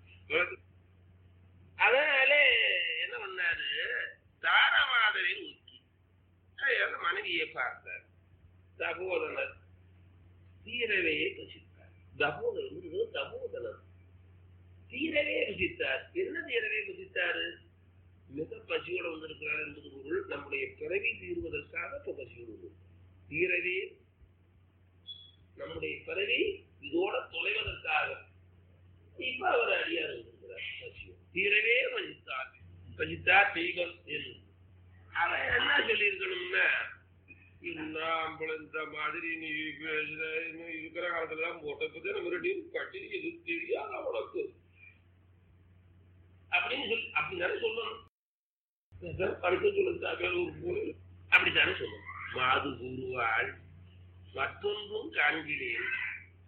அதனால என்ன பண்ணாரு தாரமாதரை ஊக்கி அதாவது மனைவியை பார்த்தார் தபோதனர் தீரவே பசித்தார் தபோதனர் தபோதனர் தீரவே ருசித்தார் என்ன தீரவே ருசித்தாரு மிக பசியோட வந்திருக்கிறார் என்பது பொருள் நம்முடைய பிறவி தீர்வதற்காக இப்ப பசியோடு வந்திருக்கிறார். தீரவே நம்முடைய பிறவி இதோட தொலைவதற்காக இப்ப அவர் அடியார் வந்திருக்கிறார் பசியோடு தீரவே பசித்தார் பசித்தார் தெய்வம் என்று அவன் என்ன சொல்லியிருக்கணும்னா நாம்பள இந்த மாதிரி நீ பேசுற இன்னும் இருக்கிற காலத்துல தான் போட்ட பத்தி நம்ம ரெண்டு பேரும் பட்டினி எது தெரியாத உனக்கு அப்படின்னு சொல்லி அப்படித்தானே சொல்லணும் அடுத்த சொல்லுங்க ஒரு பொருள் அப்படித்தானே சொல்லணும் மாது கூறுவாள் மற்றொன்றும் காண்கிறேன்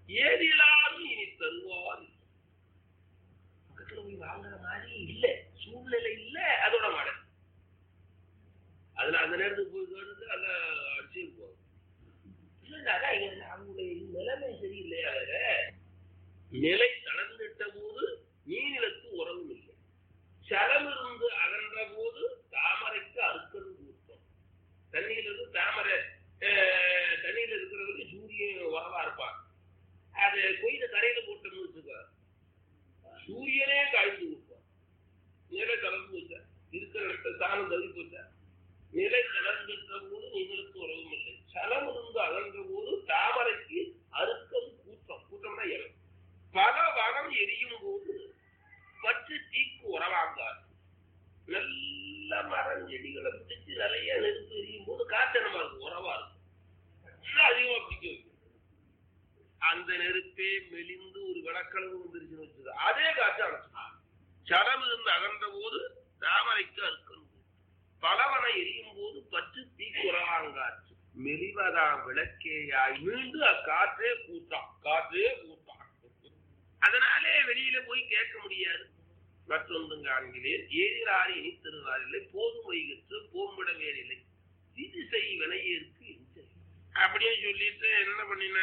ஏதிலாரும் இனி தருவார் பக்கத்துல போய் வாங்குற மாதிரி இல்ல சூழ்நிலை இல்ல அதோட மாடல் அதுல அந்த நேரத்துக்கு போய் கேட்டு அதை அடிச்சு போகும் இல்ல, அதான் இங்க அவங்களுடைய நிலைமை சரியில்லையா வேற நிலை தளர்ந்துட்ட போது நீநிலத்து உறவும் இல்லை சரமிருந்து அகன்ற போது தாமரைக்கு அறுக்கல் கூட்டம் தண்ணியில இருந்து தாமரை அஹ், தண்ணியில இருக்கிறவருக்கு சூரியன் உறவா இருப்பான் அது கொய்த கரையில போட்டோம்னு வச்சுக்கோ சூரியனே காய்ந்து கொடுப்பான் நிலை கலந்து வச்சா இருக்கிற இடத்துல சாணம் தள்ளி போச்சா நிலை கலந்துட்ட போது நீங்களுக்கு உறவும் இல்லை சலம் இருந்து அகன்ற போது தாமரைக்கு அறுக்கம் கூட்டம் கூட்டம்னா இடம் பல வனம் எரியும் போது பற்று தீக்கு உறவாங்காது நல்ல மரம் செடிகளை பிடிச்சு நிறைய நெருப்பு எரியும் போது காத்தனமா இருக்கும் உறவா இருக்கும் நல்லா அதிகமா பிடிக்க வைக்கும் அந்த நெருப்பே மெலிந்து ஒரு விளக்களவு வந்துருச்சுன்னு வச்சுக்கோ அதே காற்று அணைச்சிடும் சரம் இருந்து அகன்ற போது தாமரைக்கு அறுக்கணும் பலவனை எரியும் போது பற்று தீக்குறவாங்காற்று மெலிவதா விளக்கேயாய் மீண்டும் அக்காற்றே கூட்டம் காற்றே கூட்டம் அதனாலே வெளியில போய் கேட்க முடியாது மற்றொன்றும் காண்கிறேன் ஏறிறாறு இனி தருவாரில்லை போதும் வைகற்று போம்பிட வேறில்லை இது செய்வனை ஏற்கு இந்த அப்படியே சொல்லிட்டு என்ன பண்ணின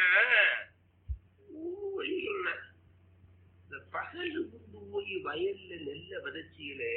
வழி சொன்ன இந்த பகல் கொண்டு போய் வயல்ல நெல்ல விதைச்சியிலே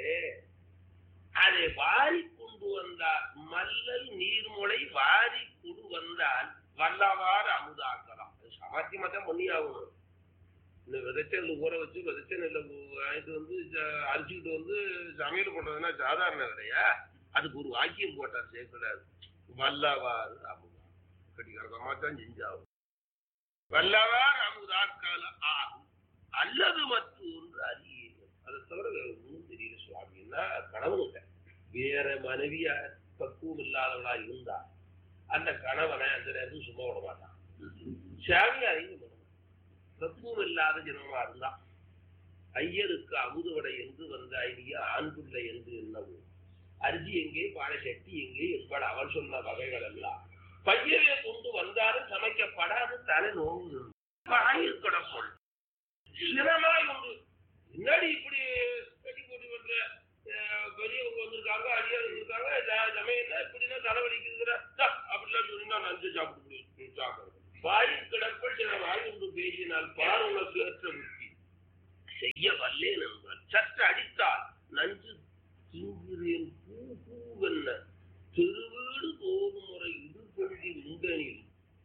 அதை வாரி கொண்டு வந்தால் மல்லல் நீர்முளை வாரி கொண்டு வந்தால் வல்லவாறு அமுதாக்கலாம் அது சமாத்தியமா தான் பண்ணி ஆகணும் இந்த விதைச்ச நெல் ஊற வச்சு விதைச்ச நெல்லை ஊ- வாங்கிட்டு வந்து ச- அரிச்சுக்கிட்டு வந்து சமையல் பண்றதுன்னா சாதாரண வேலையா அதுக்கு ஒரு வாக்கியம் போட்டார் சேர்க்கூடாது வல்லவாறு அமுதா கட்டிக்கிறதமா தான் செஞ்சாகும் வல்லவாறு அமுதாக்கால் ஆகும் அல்லது மற்றொன்று அறியேன் அதை தவிர வேற ஒன்றும் தெரியல சுவாமின்னா கணவனுங்க வேற மனைவியா பக்குவம் இல்லாதவளா இருந்தா அந்த கணவனை அந்த நேரத்தில் சும்மா விட மாட்டான் சாமியாரையும் விட மாட்டான். பக்குவம் இல்லாத ஜனமா இருந்தா ஐயருக்கு அமுதுவடை என்று வந்த ஐடியா ஆண் பிள்ளை என்று என்னவோ அரிசி எங்கே பானை சட்டி எங்கே என்பது அவள் சொன்ன வகைகள் எல்லாம் பையவே கொண்டு வந்தாலும் சமைக்கப்படாது தலை நோவு ஆயிருக்கட சொல் சிரமாய் உண்டு என்னடி இப்படி கட்டி போட்டு பண்ற அஹ், பெரியவங்க வந்திருக்காங்க அடியார் வந்திருக்காங்க ஜ- சமையல்ல இப்படின்னா தலைவலிக்குதுங்கிற தா, அப்படிலாம் சொன்னா நஞ்சு சாப்பிட்டு முடியும் சாப்பிடுறது வாயில் கிடப்ப சில வாய் ஒன்று பேசினால் பார் உனக்கு ஏற்ற முத்தி செய்ய வல்லேன் என்றால் சற்று அடித்தால் நஞ்சு திங்குகிறேன் பூ பூவென்ன திருவீடு போகும் முறை இடுபொழுதி உண்டனில்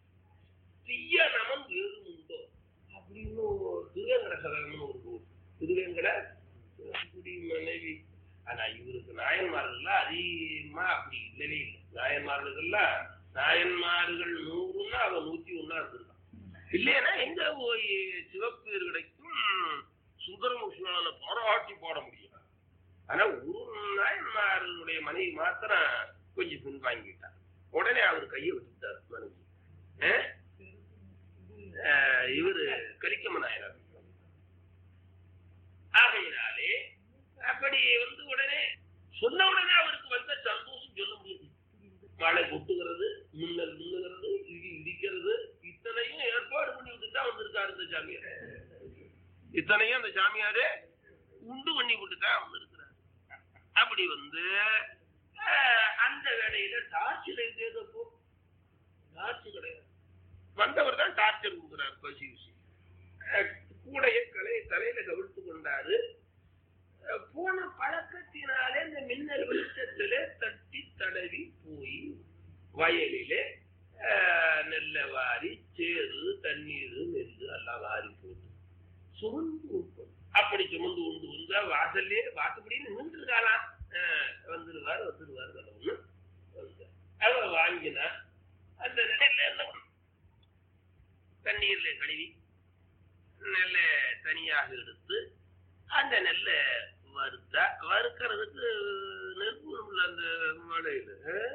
தீய நமன் வேறு உண்டோ அப்படின்னு திருவேங்கட சதகம்னு ஒரு ஊர் திருவேங்கட அப்படி மனைவி ஆனா இவருக்கு நாயன்மார்கள்லாம் அதிகமா அப்படி இல்லவே இல்லை நாயன்மார்களுக்கெல்லாம் நாயன்மார்கள் நூறுன்னா அவன் நூத்தி ஒன்னா இருந்திருக்கான் இல்லையா எங்க போய் சிவப்பேர் கிடைக்கும் சுந்தரமுஷான பாராட்டி பாட முடியும் ஆனா ஒரு நாயன்மார்களுடைய மனைவி மாத்திரம் கொஞ்சம் பின்வாங்கிட்டார் உடனே அவர் கையை விட்டுட்டார் மனைவி ஆ? ஆஹ் இவரு கலிக்கம்ம நாயனார் ஆகையினாலே அப்படி வந்து உடனே சொன்ன உடனே அவருக்கு வந்த சந்தோஷம் சொல்ல முடியாது மழை கொட்டுகிறது மின்னல் மின்னுகிறது இடி இடிக்கிறது இத்தனையும் ஏற்பாடு பண்ணி விட்டு தான் வந்திருக்காரு இந்த சாமியார் இத்தனையும் அந்த சாமியாரு உண்டு பண்ணி விட்டு தான் வந்திருக்கிறார் அப்படி வந்து ஆஹ், அந்த வேலையில டார்ச்சில் இருந்தப்போ டார்ச் கிடையாது வந்தவர் தான் டார்ச்சர் கொடுக்குறார் பசி விசி கூடைய கலை தலையில கவிழ்த்து கொண்டாரு அஹ் போன பழக்கத்தினாலே இந்த மின்னல் வெளிச்சத்திலே தட்டி தடவி போய் வயலிலே அஹ், நெல்லை வாரி சேறு தண்ணீர் நெல் எல்லாம் வாரி போட்டு சுமந்து உட்கொண்டு அப்படி சுமந்து உண்டு வந்தா வாசல்லே வாசப்படி நின்று இருக்காளாம் வந்துருவார் வந்துருவார் கடவுள்னு வந்தார். அவ வாங்கினா அந்த நெல்லை என்ன பண்ணு? தண்ணீர்ல கழுவி நெல்லை தனியாக எடுத்து அந்த நெல்லை வறுத்தா வறுக்கிறதுக்கு நெருப்பு உள்ள அந்த மழையில்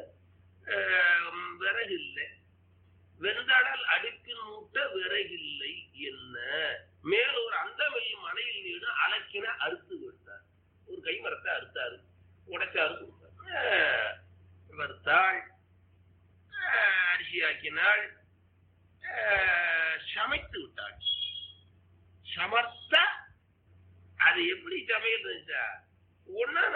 விறகு இல்லை வெந்தடல் அடுப்பின் மூட்ட விறகில்லை என்ன மேலோர் அந்த மையம் மனையில் நீடு அலக்கின அறுத்து விட்டார் ஒரு கை மரத்தை அறுத்தாரு உடைச்சாரு கொடுத்தார் அஹ், வறுத்தாள் அஹ், அரிசி ஆக்கினாள் அஹ், சமைத்து விட்டாள்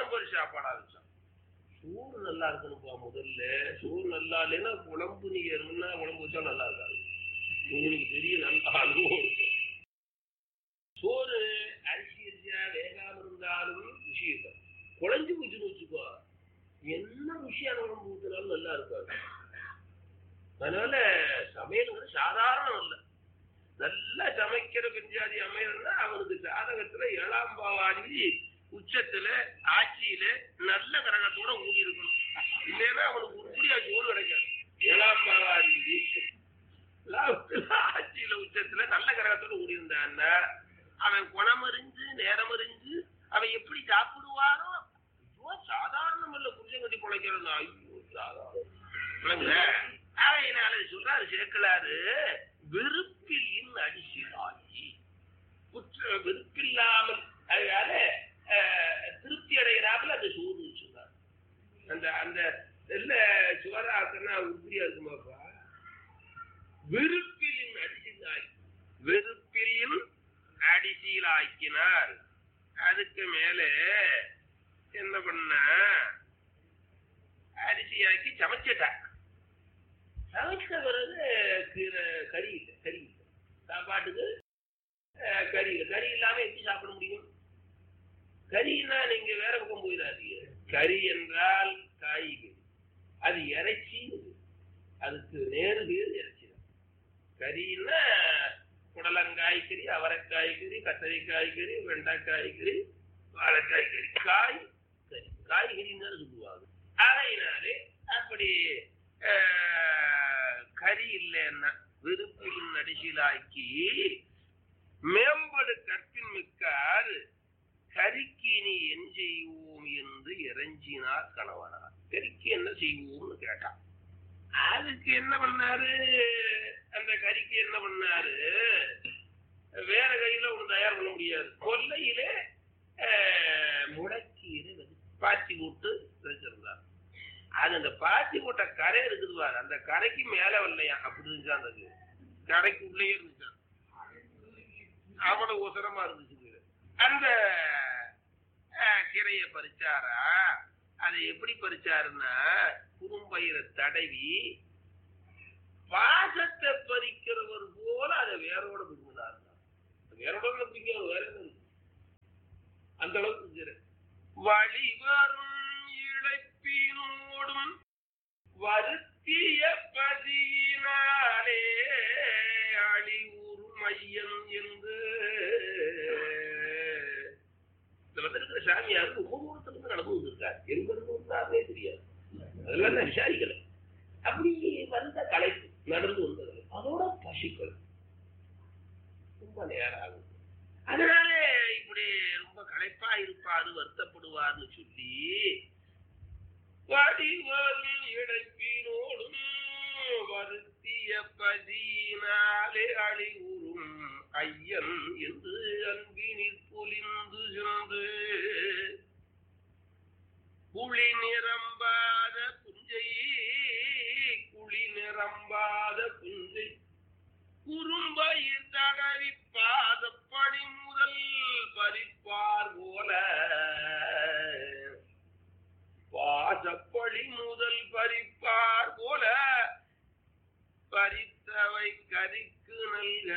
பாரம்பரிய சாப்பாடா இருந்துச்சான் சோறு நல்லா இருக்கணும்ப்பா முதல்ல சோறு நல்லா இல்லைன்னா குழம்பு நீங்க என்ன குழம்பு வச்சா நல்லா இருக்காது உங்களுக்கு பெரிய நல்ல அனுபவம் இருக்கும் சோறு அரிசி அரிசியா வேகாம இருந்தாலும் ருசி இருக்கும் குழஞ்சு போச்சுன்னு வச்சுக்கோ என்ன ருசியான குழம்பு ஊத்தினாலும் நல்லா இருக்காது அதனால சமையல்ங்கிறது சாதாரணம் இல்லை நல்லா சமைக்கிற பெஞ்சாதி அமையணும்னா அவனுக்கு ஜாதகத்துல ஏழாம் பாவாதி உச்சத்துல ஆட்சியில நல்ல கிரகத்தோட ஊடி இருக்கணும் இல்லைன்னா அவனுக்கு உருப்படியா சோறு கிடைக்காது ஏழாம் பாவாதி ஆட்சியில உச்சத்துல நல்ல கிரகத்தோட ஊடி இருந்தான்னா அவன் குணமறிஞ்சு நேரம் அறிஞ்சு அவன் எப்படி சாப்பிடுவானோ ஐயோ சாதாரணம் இல்ல புருஷன் கட்டி பிழைக்கிறது ஐயோ சாதாரணம் விளங்குதா? அவையினால சொல்றாரு சேர்க்கலாரு வெறுப்பில் இன் அடிசிலாகி குற்ற வெறுப்பில்லாமல் அதனால அஹ், திருப்தி அடைகிறாப்புல அந்த சோறு சொன்னார் அந்த அந்த இல்ல சுவராசனா உறுதியா இருக்குமாப்பா வெறுப்பிலின் அடிசிலாகி வெறுப்பிலின் அடிசீலாக்கினார் அதுக்கு மேல என்ன பண்ண அரிசியாக்கி சமைச்சிட்டார் சமைச்ச பிறகு கீரை கறி இல்லை கறி இல்லை சாப்பாட்டுக்கு அஹ், கறி இல்லை கறி இல்லாம எப்படி சாப்பிட முடியும் கறின்னா நீங்க வேற பக்கம் போயிடாதீங்க கறி என்றால் காய்கறி அது இறைச்சி அதுக்கு நேரு பேர் இறைச்சி தான் கறின்னா புடலங்காய் கறி அவரைக்காய் கறி கத்தரிக்காய் கறி வெண்டைக்காய் கறி வாழைக்காய் கறி காய் கறி காய்கறின்னு சொல்லுவாங்க அதையினாலே அப்படி அஹ், கறி இல்லைன்னா விருப்பின் நடிசிலாக்கி மேம்படு கற்பின் மிக்கார் கறிக்கு இனி என் செய்வோம் என்று இறைஞ்சினார் கணவனார் கறிக்கு என்ன செய்வோம்னு கேட்டான் அதுக்கு என்ன பண்ணாரு அந்த கறிக்கு என்ன பண்ணாரு வேற கையில ஒண்ணு தயார் பண்ண முடியாது கொல்லையிலே அஹ், முடக்கீரை வெது- பாத்தி போட்டு வச்சிருந்தார் அது அந்த பாத்தி போட்ட கரை இருக்குது பாரு அந்த கரைக்கு மேல வரலையா அப்படி இருந்துச்சா அந்த இது. கரைக்கு உள்ளே இருந்துச்சான் அவ்வளவு உசரமா இருந்துச்சு இது. அந்த அஹ், கீரையை பறிச்சாரா அதை எப்படி பறிச்சாருன்னா குறும்பயிரை தடவி பாசத்தை பறிக்கிறவர் போல அதை வேரோட விரும்பினார் வேரோட பிடிக்க வேற என்ன இருக்கு? அந்த அளவுக்கு கீரை வழி வரும் இழைப்பினோடும் வருத்திய பதியினாலே அழிவுறு மையம் என்று இதுல இருக்கிற சாமியாருக்கு ஒவ்வொருத்தருக்கும் நடந்து வந்திருக்காரு எங்க இருந்து வந்தாருன்னே தெரியாது அதெல்லாம் நான் விசாரிக்கல அப்படி வந்த கலைப்பு நடந்து வந்தது அதோட பசிக்கல் ரொம்ப நேரம் ஆகும் அதனால இப்படி ரொம்ப களைப்பா இருப்பாரு வருத்தப்படுவார்னு சொல்லி வடிவரும் இடைப்பினோடும் வருத்திய பதினாலே அழிவுறும் ஐயன் என்று அன்பினில் பொலிந்து சென்று குழி நிரம்பாத புஞ்சை குழி நிரம்பாத புஞ்சை குறும்பயிர் தடவி பாதப்படி முதல் பறிப்பார் போல பாசப்படி முதல் பறிப்பார் போல பறித்தவை கறிக்கு நல்க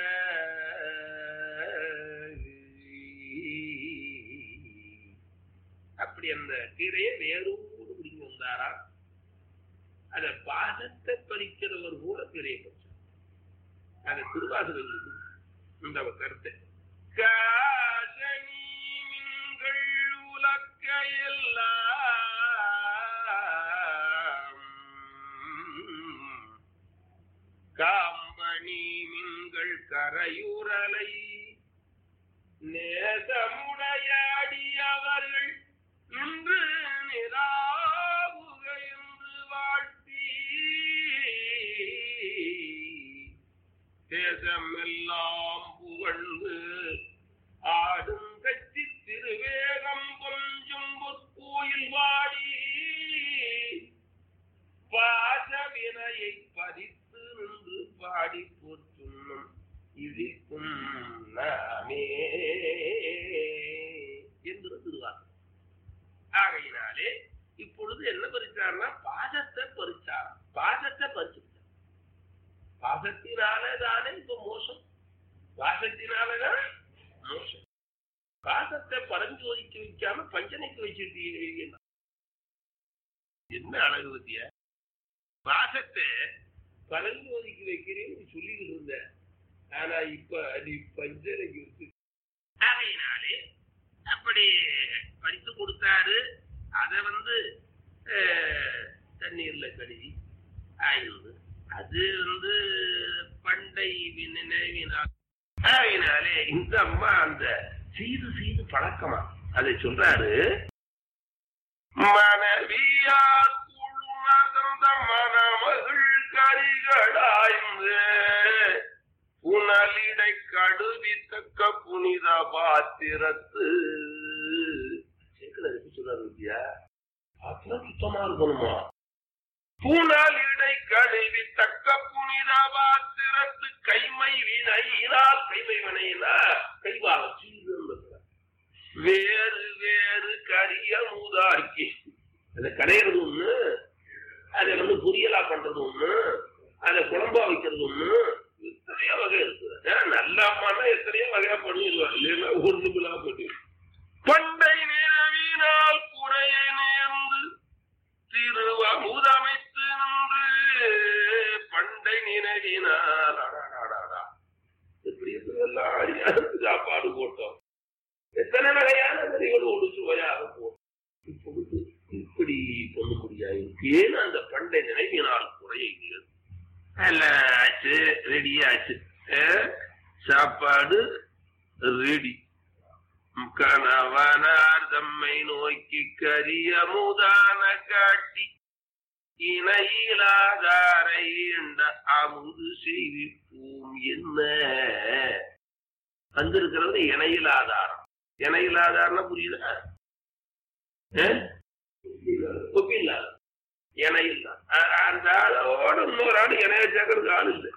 அப்படி அந்த கீரையை வேரோடு பிடிங்கி வந்தாரா அத பாசத்தை பறிக்கிறவர் கூட கீரையை பறிச்சார் அது திருவாசகம் இருக்கு. இந்த கருத்தை காசனி மின்கள் உலக்க எல்லாம் காம்பனி மின்கள் கரையுரலை நேசமுடையாடி அவர்கள் நின்று நிராவுக என்று வாழ்த்தி தேசமெல்லாம் புகழ்ந்து ஆடும் கட்சி திருவேகம் கொஞ்சம் பொற்கோயில் வாடி பாசவினையை பதித்து நின்று பாடி போற்றுண்ணும் இழிக்கும் நாமே இப்பொழுது என்ன பறிச்சார்னா பாசத்தை பறிச்சார் பாசத்தை பறிச்சு பாசத்தினாலே தானே இப்ப மோசம் பாசத்தினாலதான் மோசம் பாசத்தை பரஞ்சோதிக்கு வைக்காம பஞ்சனைக்கு வச்சிருக்கீங்க என்ன அழகு பத்திய பாசத்தை பரஞ்சோதிக்கு வைக்கிறேன்னு சொல்லிட்டு இருந்த ஆனா இப்ப அது பஞ்சனைக்கு வச்சு ஆகையினாலே அப்படி படித்து கொடுத்தாரு அதை வந்து அஹ், தண்ணீர்ல கழுவி ஆயிருந்து அது வந்து பண்டை நினைவினால் ஆகையினாலே இந்த அம்மா அந்த செய்து செய்து பழக்கமா அதை சொல்றாரு மனைவியார் குழுமர்ந்த மணமகள் கரிகடாய்ந்து புனலிடை கடுவித்தக்க புனித பாத்திரத்து சேர்க்கல எப்படி சொல்றாரு வித்யா பாத்திரம் சுத்தமா இருக்கணுமா பூனாலிடை கழுவி தக்க புனித பாத்திரத்து கைமை வினையினால் கைமை வினையினா கைவாக செய்து வேறு வேறு கரிய மூதாக்கி அதை கடையிறது ஒண்ணு அதை வந்து பொரியலா பண்றது ஒண்ணு அதை குழம்பா வைக்கிறது ஒண்ணு எத்தனையோ வகை இருக்கு ஏன்னா நல்ல அம்மானா எத்தனையோ வகையா பண்ணிடுவாங்க இல்லைன்னா ஒண்ணுமில்லா பண்ணி பண்டை நிறவினால் குறையை நேர்ந்து திருவமுதமைத்து நின்று பண்டை நினைவினால் அடாடாடாடா. எப்படி எப்படியெல்லாம் அடியாருக்கு சாப்பாடு போட்டோம் எத்தனை வகையான கறிகளோடு சுவையாக போட்டோம் இப்பொழுது இப்படி பண்ண முடியாது ஏன் அந்த பண்டை நினைவினால் குறையுகிறது எல்லாம் ஆச்சு ரெடி ஆச்சு அஹ், சாப்பாடு ரெடி கணவனார் தம்மை நோக்கி கரிய முதான காட்டி இணையிலாதாரை என்ற அமுது செய்விப்போம் என்ன வந்திருக்கிறது இணையிலாதாரம் இணையிலாதாரம்னா புரியுதா அஹ்? ஒப்பில்லாத இணையில்லா அ- அந்த ஆளோட இன்னொரு ஆள் இணைய சேர்க்கறதுக்கு ஆள் இல்லை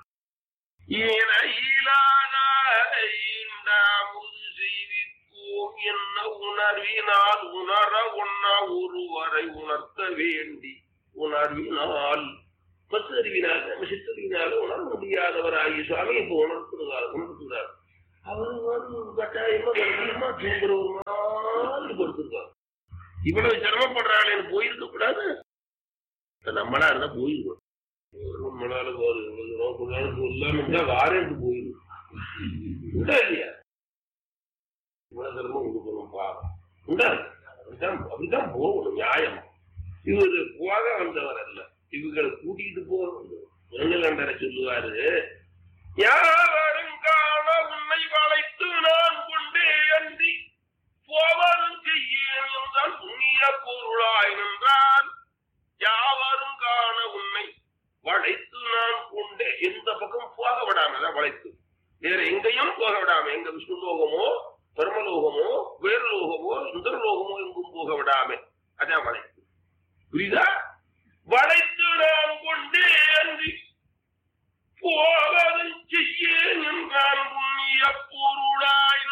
இணையிலாதாரை என்ற அமுது செய்விப்போம் என்ன உணர்வினால் உணர உண்ண ஒருவரை உணர்த்த வேண்டி உணர்வினால் பத்தறிவினால் நம்ம சித்தறிவினால உணர முடியாதவராகி சுவாமி இப்ப உணர்த்துகிறார் உணர்த்துகிறார் அவர் வந்து கட்டாயமா கட்டாயமா தூங்குற ஒரு மாதிரி படுத்திருக்கார் இவ்வளவு சிரமப்படுறாளேன்னு போயிருக்க கூடாது இப்ப நம்மளா இருந்தா போயிருக்கோம் நம்மளால ஒரு இவ்வளவு சிரமப்படுறாரு இல்லாம இருந்தா வாரேன்ட்டு போயிடும் உண்டா இல்லையா இவ்வளவு சிரமம் கொடுக்கணும் பாவம் உண்டா அப்படித்தான் அப்படித்தான் போகணும் நியாயம் இவரு போக வந்தவர் அல்ல இவங்களை கூட்டிட்டு போறது வெங்கலண்டரை சொல்லுவாரு யாவரும் காண உன்னை வளைத்து நான் கொண்டே அன்றி போவதும் செய்யேன் என்றால் புண்ணிய பொருளாய் நின்றான் யாவரும் காண உன்னை வளைத்து நான் கொண்டே எந்த பக்கம் போக விடாம தான் வளைத்து வேற எங்கேயும் போக விடாம எங்க விஷ்ணு லோகமோ பரமலோகமோ வேறு லோகமோ இந்திரலோகமோ எங்கும் போக விடாம அதான் வளைத்து புரியுதா வளைத்து நாம் கொண்டே அன்றி போவதும் செய்யேன் என்றான் புண்ணிய பொருளாய்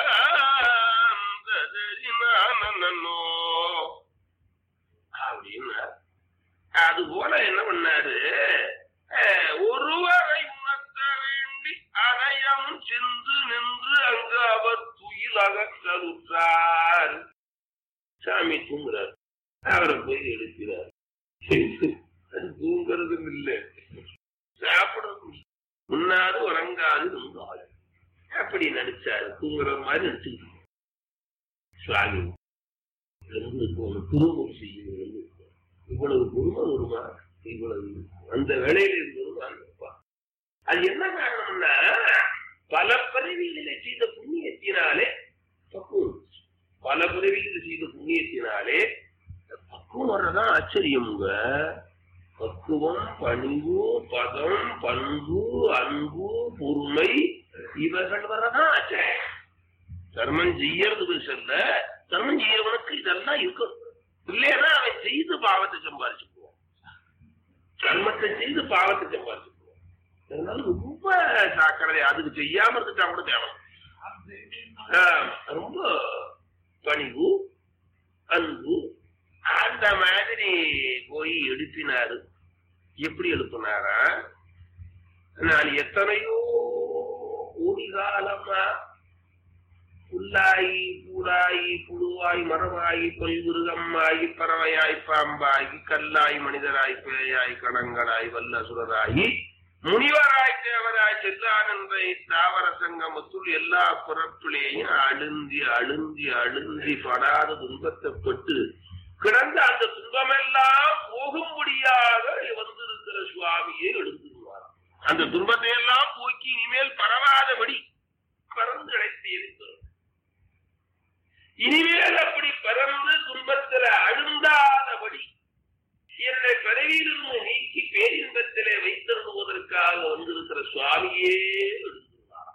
நின்றானோ அப்படின்னு அது போல என்ன பண்ணாரு அஹ், ஒருவரை உணர்த்த வேண்டி அணையம் சென்று நின்று அங்கு அவர் துயிலக கருத்தார் சாமி தூங்குறார் அவரை போய் எழுப்பினார் அது தூங்குறதும் இல்லை சாப்பிடறதும் இல்லை. உண்ணாது உறங்காது இருந்தாரு அப்படி நடிச்சாரு தூங்குற மாதிரி நடிச்சுக்கிட்டு சுவாமி இருந்து போன திருமணம் செய்யுங்க இவ்வளவு பொறுமை வருமா இவ்வளவு அந்த வேலையில இருந்தது அது என்ன காரணம்னா பல பிறவிகளிலே செய்த புண்ணியத்தினாலே பக்குவம் வந்துச்சு. பல பிறவிகளில் செய்த புண்ணியத்தினாலே பக்குவம் வர்றதான் ஆச்சரியமுங்க பக்குவம் பணிவு பதம் பண்பு அன்பு பொறுமை இவர்கள் வர்றதான் ஆச்சரியம் தர்மம் செய்யறது பெருசல்ல தர்மம் செய்யறவனுக்கு இதெல்லாம் இருக்கும் இல்லைன்னா அவன் செய்து பாவத்தை சம்பாரிச்சு போவான் கர்மத்தை செய்து பாவத்தை சம்பாரிச்சு போவான் அதனால ரொம்ப சாக்கடை அதுக்கு செய்யாம இருந்துட்டா கூட தேவை ஆஹ், ரொம்ப பணிவு அன்பு அந்த மாதிரி போய் எழுப்பினாரு எப்படி எழுப்பினாரா நான் எத்தனையோ கோடி காலமா புல்லாயி பூடாயி புழுவாய் மரமாயி தொல்விருகமாயி பறவையாய் பாம்பாகி கல்லாய் மனிதராய் பேயாய் கணங்களாய் வல்லசுரராயி முனிவராய் தேவராய் செல்லானந்தை தாவர சங்கமத்துள் எல்லா பிறப்பிலேயும் அழுந்தி அழுந்தி அழுந்தி படாத துன்பத்தைப்பட்டு கிடந்த அந்த துன்பமெல்லாம் போகும்படியாக வந்திருக்கிற சுவாமியே எழுந்துருவார் அந்த துன்பத்தை எல்லாம் போக்கி இனிமேல் பரவாதபடி பறந்து அழைத்து இருக்கிறோம் இனிமேல் அப்படி பறந்து துன்பத்தில் அழுந்தாதபடி என்னை பிறவியிலிருந்து நீக்கி பேரின்பத்திலே வைத்திருந்துவதற்காக வந்திருக்கிற சுவாமியே எழுந்துள்ளார்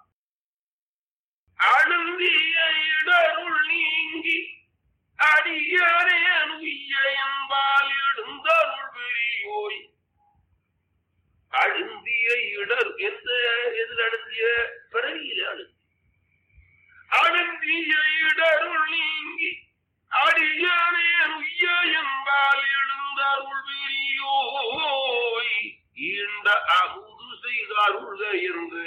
அழுந்திய இடருள் நீங்கி அடியாரே உய்ய என்பால் எழுந்தருள் பெரியோய் அழுந்திய இடர் எந்த எதில் அழுந்திய பிறவியில அழுந்தி அழுந்திய இடருள் நீங்கி அடியானே உய்ய என்பால் எழுந்தருள் பெரியோய் ஈண்ட அமுது செய்தாருள்க என்று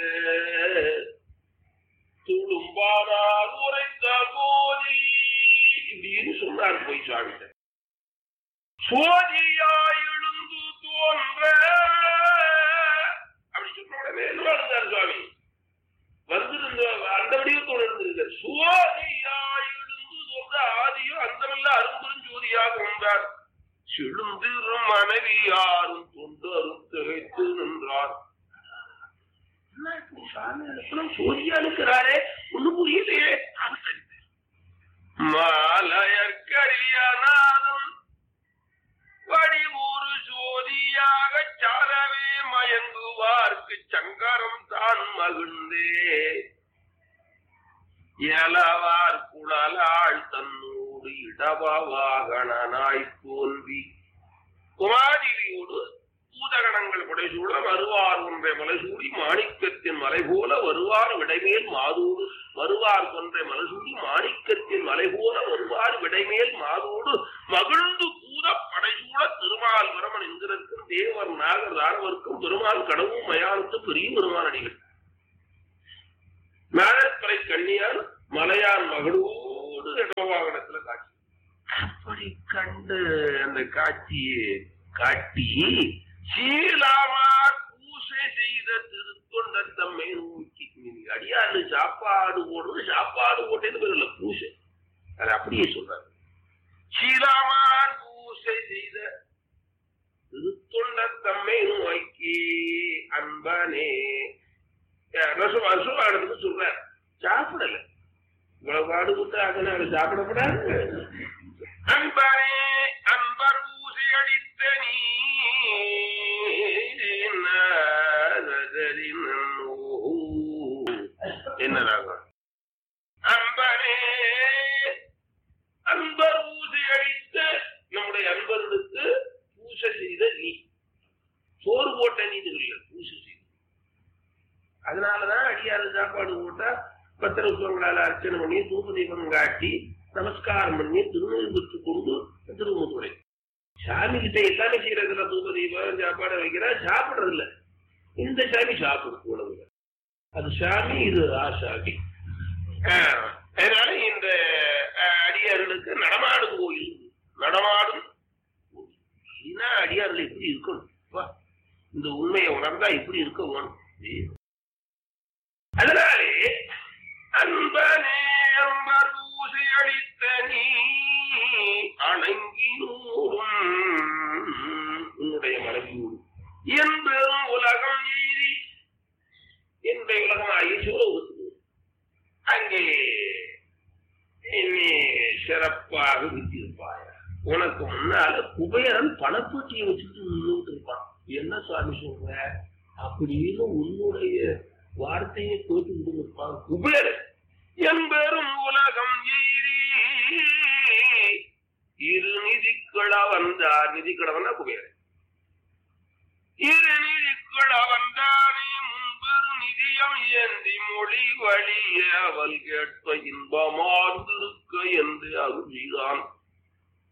துளும்பானார் உரைத்த போதி இப்படின்னு சொன்னார் போய் சாமிட்ட சோதியாய் எழுந்து தோன்ற அப்படி சொன்ன உடனே என்ன எழுந்தார் சுவாமி வந்திருந்த அந்த வடிவத்தோடு இருந்திருக்க சுவாதியாய் எழுந்து தோன்ற ஆதியும் அந்தமல்ல அரும்பெரும் ஜோதியாக வந்தார் செழுந்திரு மனைவியாரும் தொண்டரும் திகைத்து நின்றார் என்ன இப்படி சாமி அனுப்பணும் சோதியா இருக்கிறாரே ஒண்ணும் புரியலையே மாலையற்கரியானாதம் வடிவூறு ஜோதியாக சாரவே மயங்குவார்க்கு சங்கரம் தான் மகிழ்ந்தே இளவார் குழலாள் தன்னோடு இடவாகனாய் தோன்றி குமாரியோடு பூதகணங்கள் புடைசூழ வருவார் ஒன்றை மலைசூடி மாணிக்கத்தின் மலை போல வருவார் விடைமேல் மாதோடு வருவார் கொன்றை மலைசூடி மாணிக்கத்தின் மலை போல வருவார் விடைமேல் மாதோடு மகிழ்ந்து பூத படைசூழ திருமால் வரமன் என்கிறதற்கும் தேவர் நாகர் தாரவர்க்கும் பெருமாள் கடவும் மயானத்து பெரிய பெருமாள் அடிகள் மேலப்பறை கண்ணியார் மலையான் மகளோடு இடவாகனத்துல காட்சி அப்படி கண்டு அந்த காட்சியை காட்டி சீலாமார் பூசை செய்த திருத்தொண்ட தம்மை நோக்கி நீங்க அடியாரு சாப்பாடு போடுறது சாப்பாடு போட்டேன்னு பேர் பூசை அது அப்படியே சொல்றாரு சீலாமார் பூசை செய்த திருத்தொண்ட தம்மை நோக்கி அன்பனே ரசுவாடத்துக்கு சொல்றார் சாப்பிடல இவ்வளவு பாடுபட்டு அதனால சாப்பிடப்படாது அன்பரே அன்பர் ஊசி அடித்த நீ என்ன ராகம் அன்பரே அன்பர் ஊசி அடித்த நம்முடைய அன்பர்களுக்கு பூசை செய்த நீ சோறு போட்ட நீ இல்லை பூசை செய்த அதனாலதான் அடியாறு சாப்பாடு போட்டா பத்திர சுவங்களால அர்ச்சனை பண்ணி தூப தீபம் காட்டி நமஸ்காரம் பண்ணி திருநெல் பெற்று கொண்டு திருமுதுரை சாமி கிட்ட எல்லாமே செய்யறதுல தூப தீபம் சாப்பாடு வைக்கிறா சாப்பிடுறது இல்ல இந்த சாமி சாப்பிடும் உணவு அது சாமி இது ஆசாமி ஆஹ், அதனால இந்த ஆஹ், அடியார்களுக்கு நடமாடும் கோயில் நடமாடும் கோயில். ஏன்னா அடியார்கள் எப்படி இருக்கணும் வா, இந்த உண்மையை உணர்ந்தா எப்படி இருக்க வேணும் அதனாலே அன்பனே அன்பர் ஊசி அளித்த நீ அணங்கினூரும் உன்னுடைய மனைவியோடு என்பெரும் உலகம் எய்தி என்னுடைய உலகம் ஆகி சூழவுக்கு அங்கே நீ சிறப்பாக வித்திருப்பாய உனக்கு முன்னால குபேரன் பணப்பட்டியை வச்சுட்டு நின்றுட்டு இருப்பான் என்ன சுவாமி சொல்ற அப்படின்னு உன்னுடைய வார்த்தையை கேட்டுக்கிட்டு இருப்பான் குபேரன் என்பெரும் உலகம் எய்தி இரு நிதிக்களா வந்தார் நிதிக்களவனா குபேரன் இரு நிதிக்களா வந்தானே முன்பெரு நிதியம் ஏந்தி மொழி வழிய அவள் கேட்ப இன்பமார்ந்திருக்க என்று அருள்கிறான்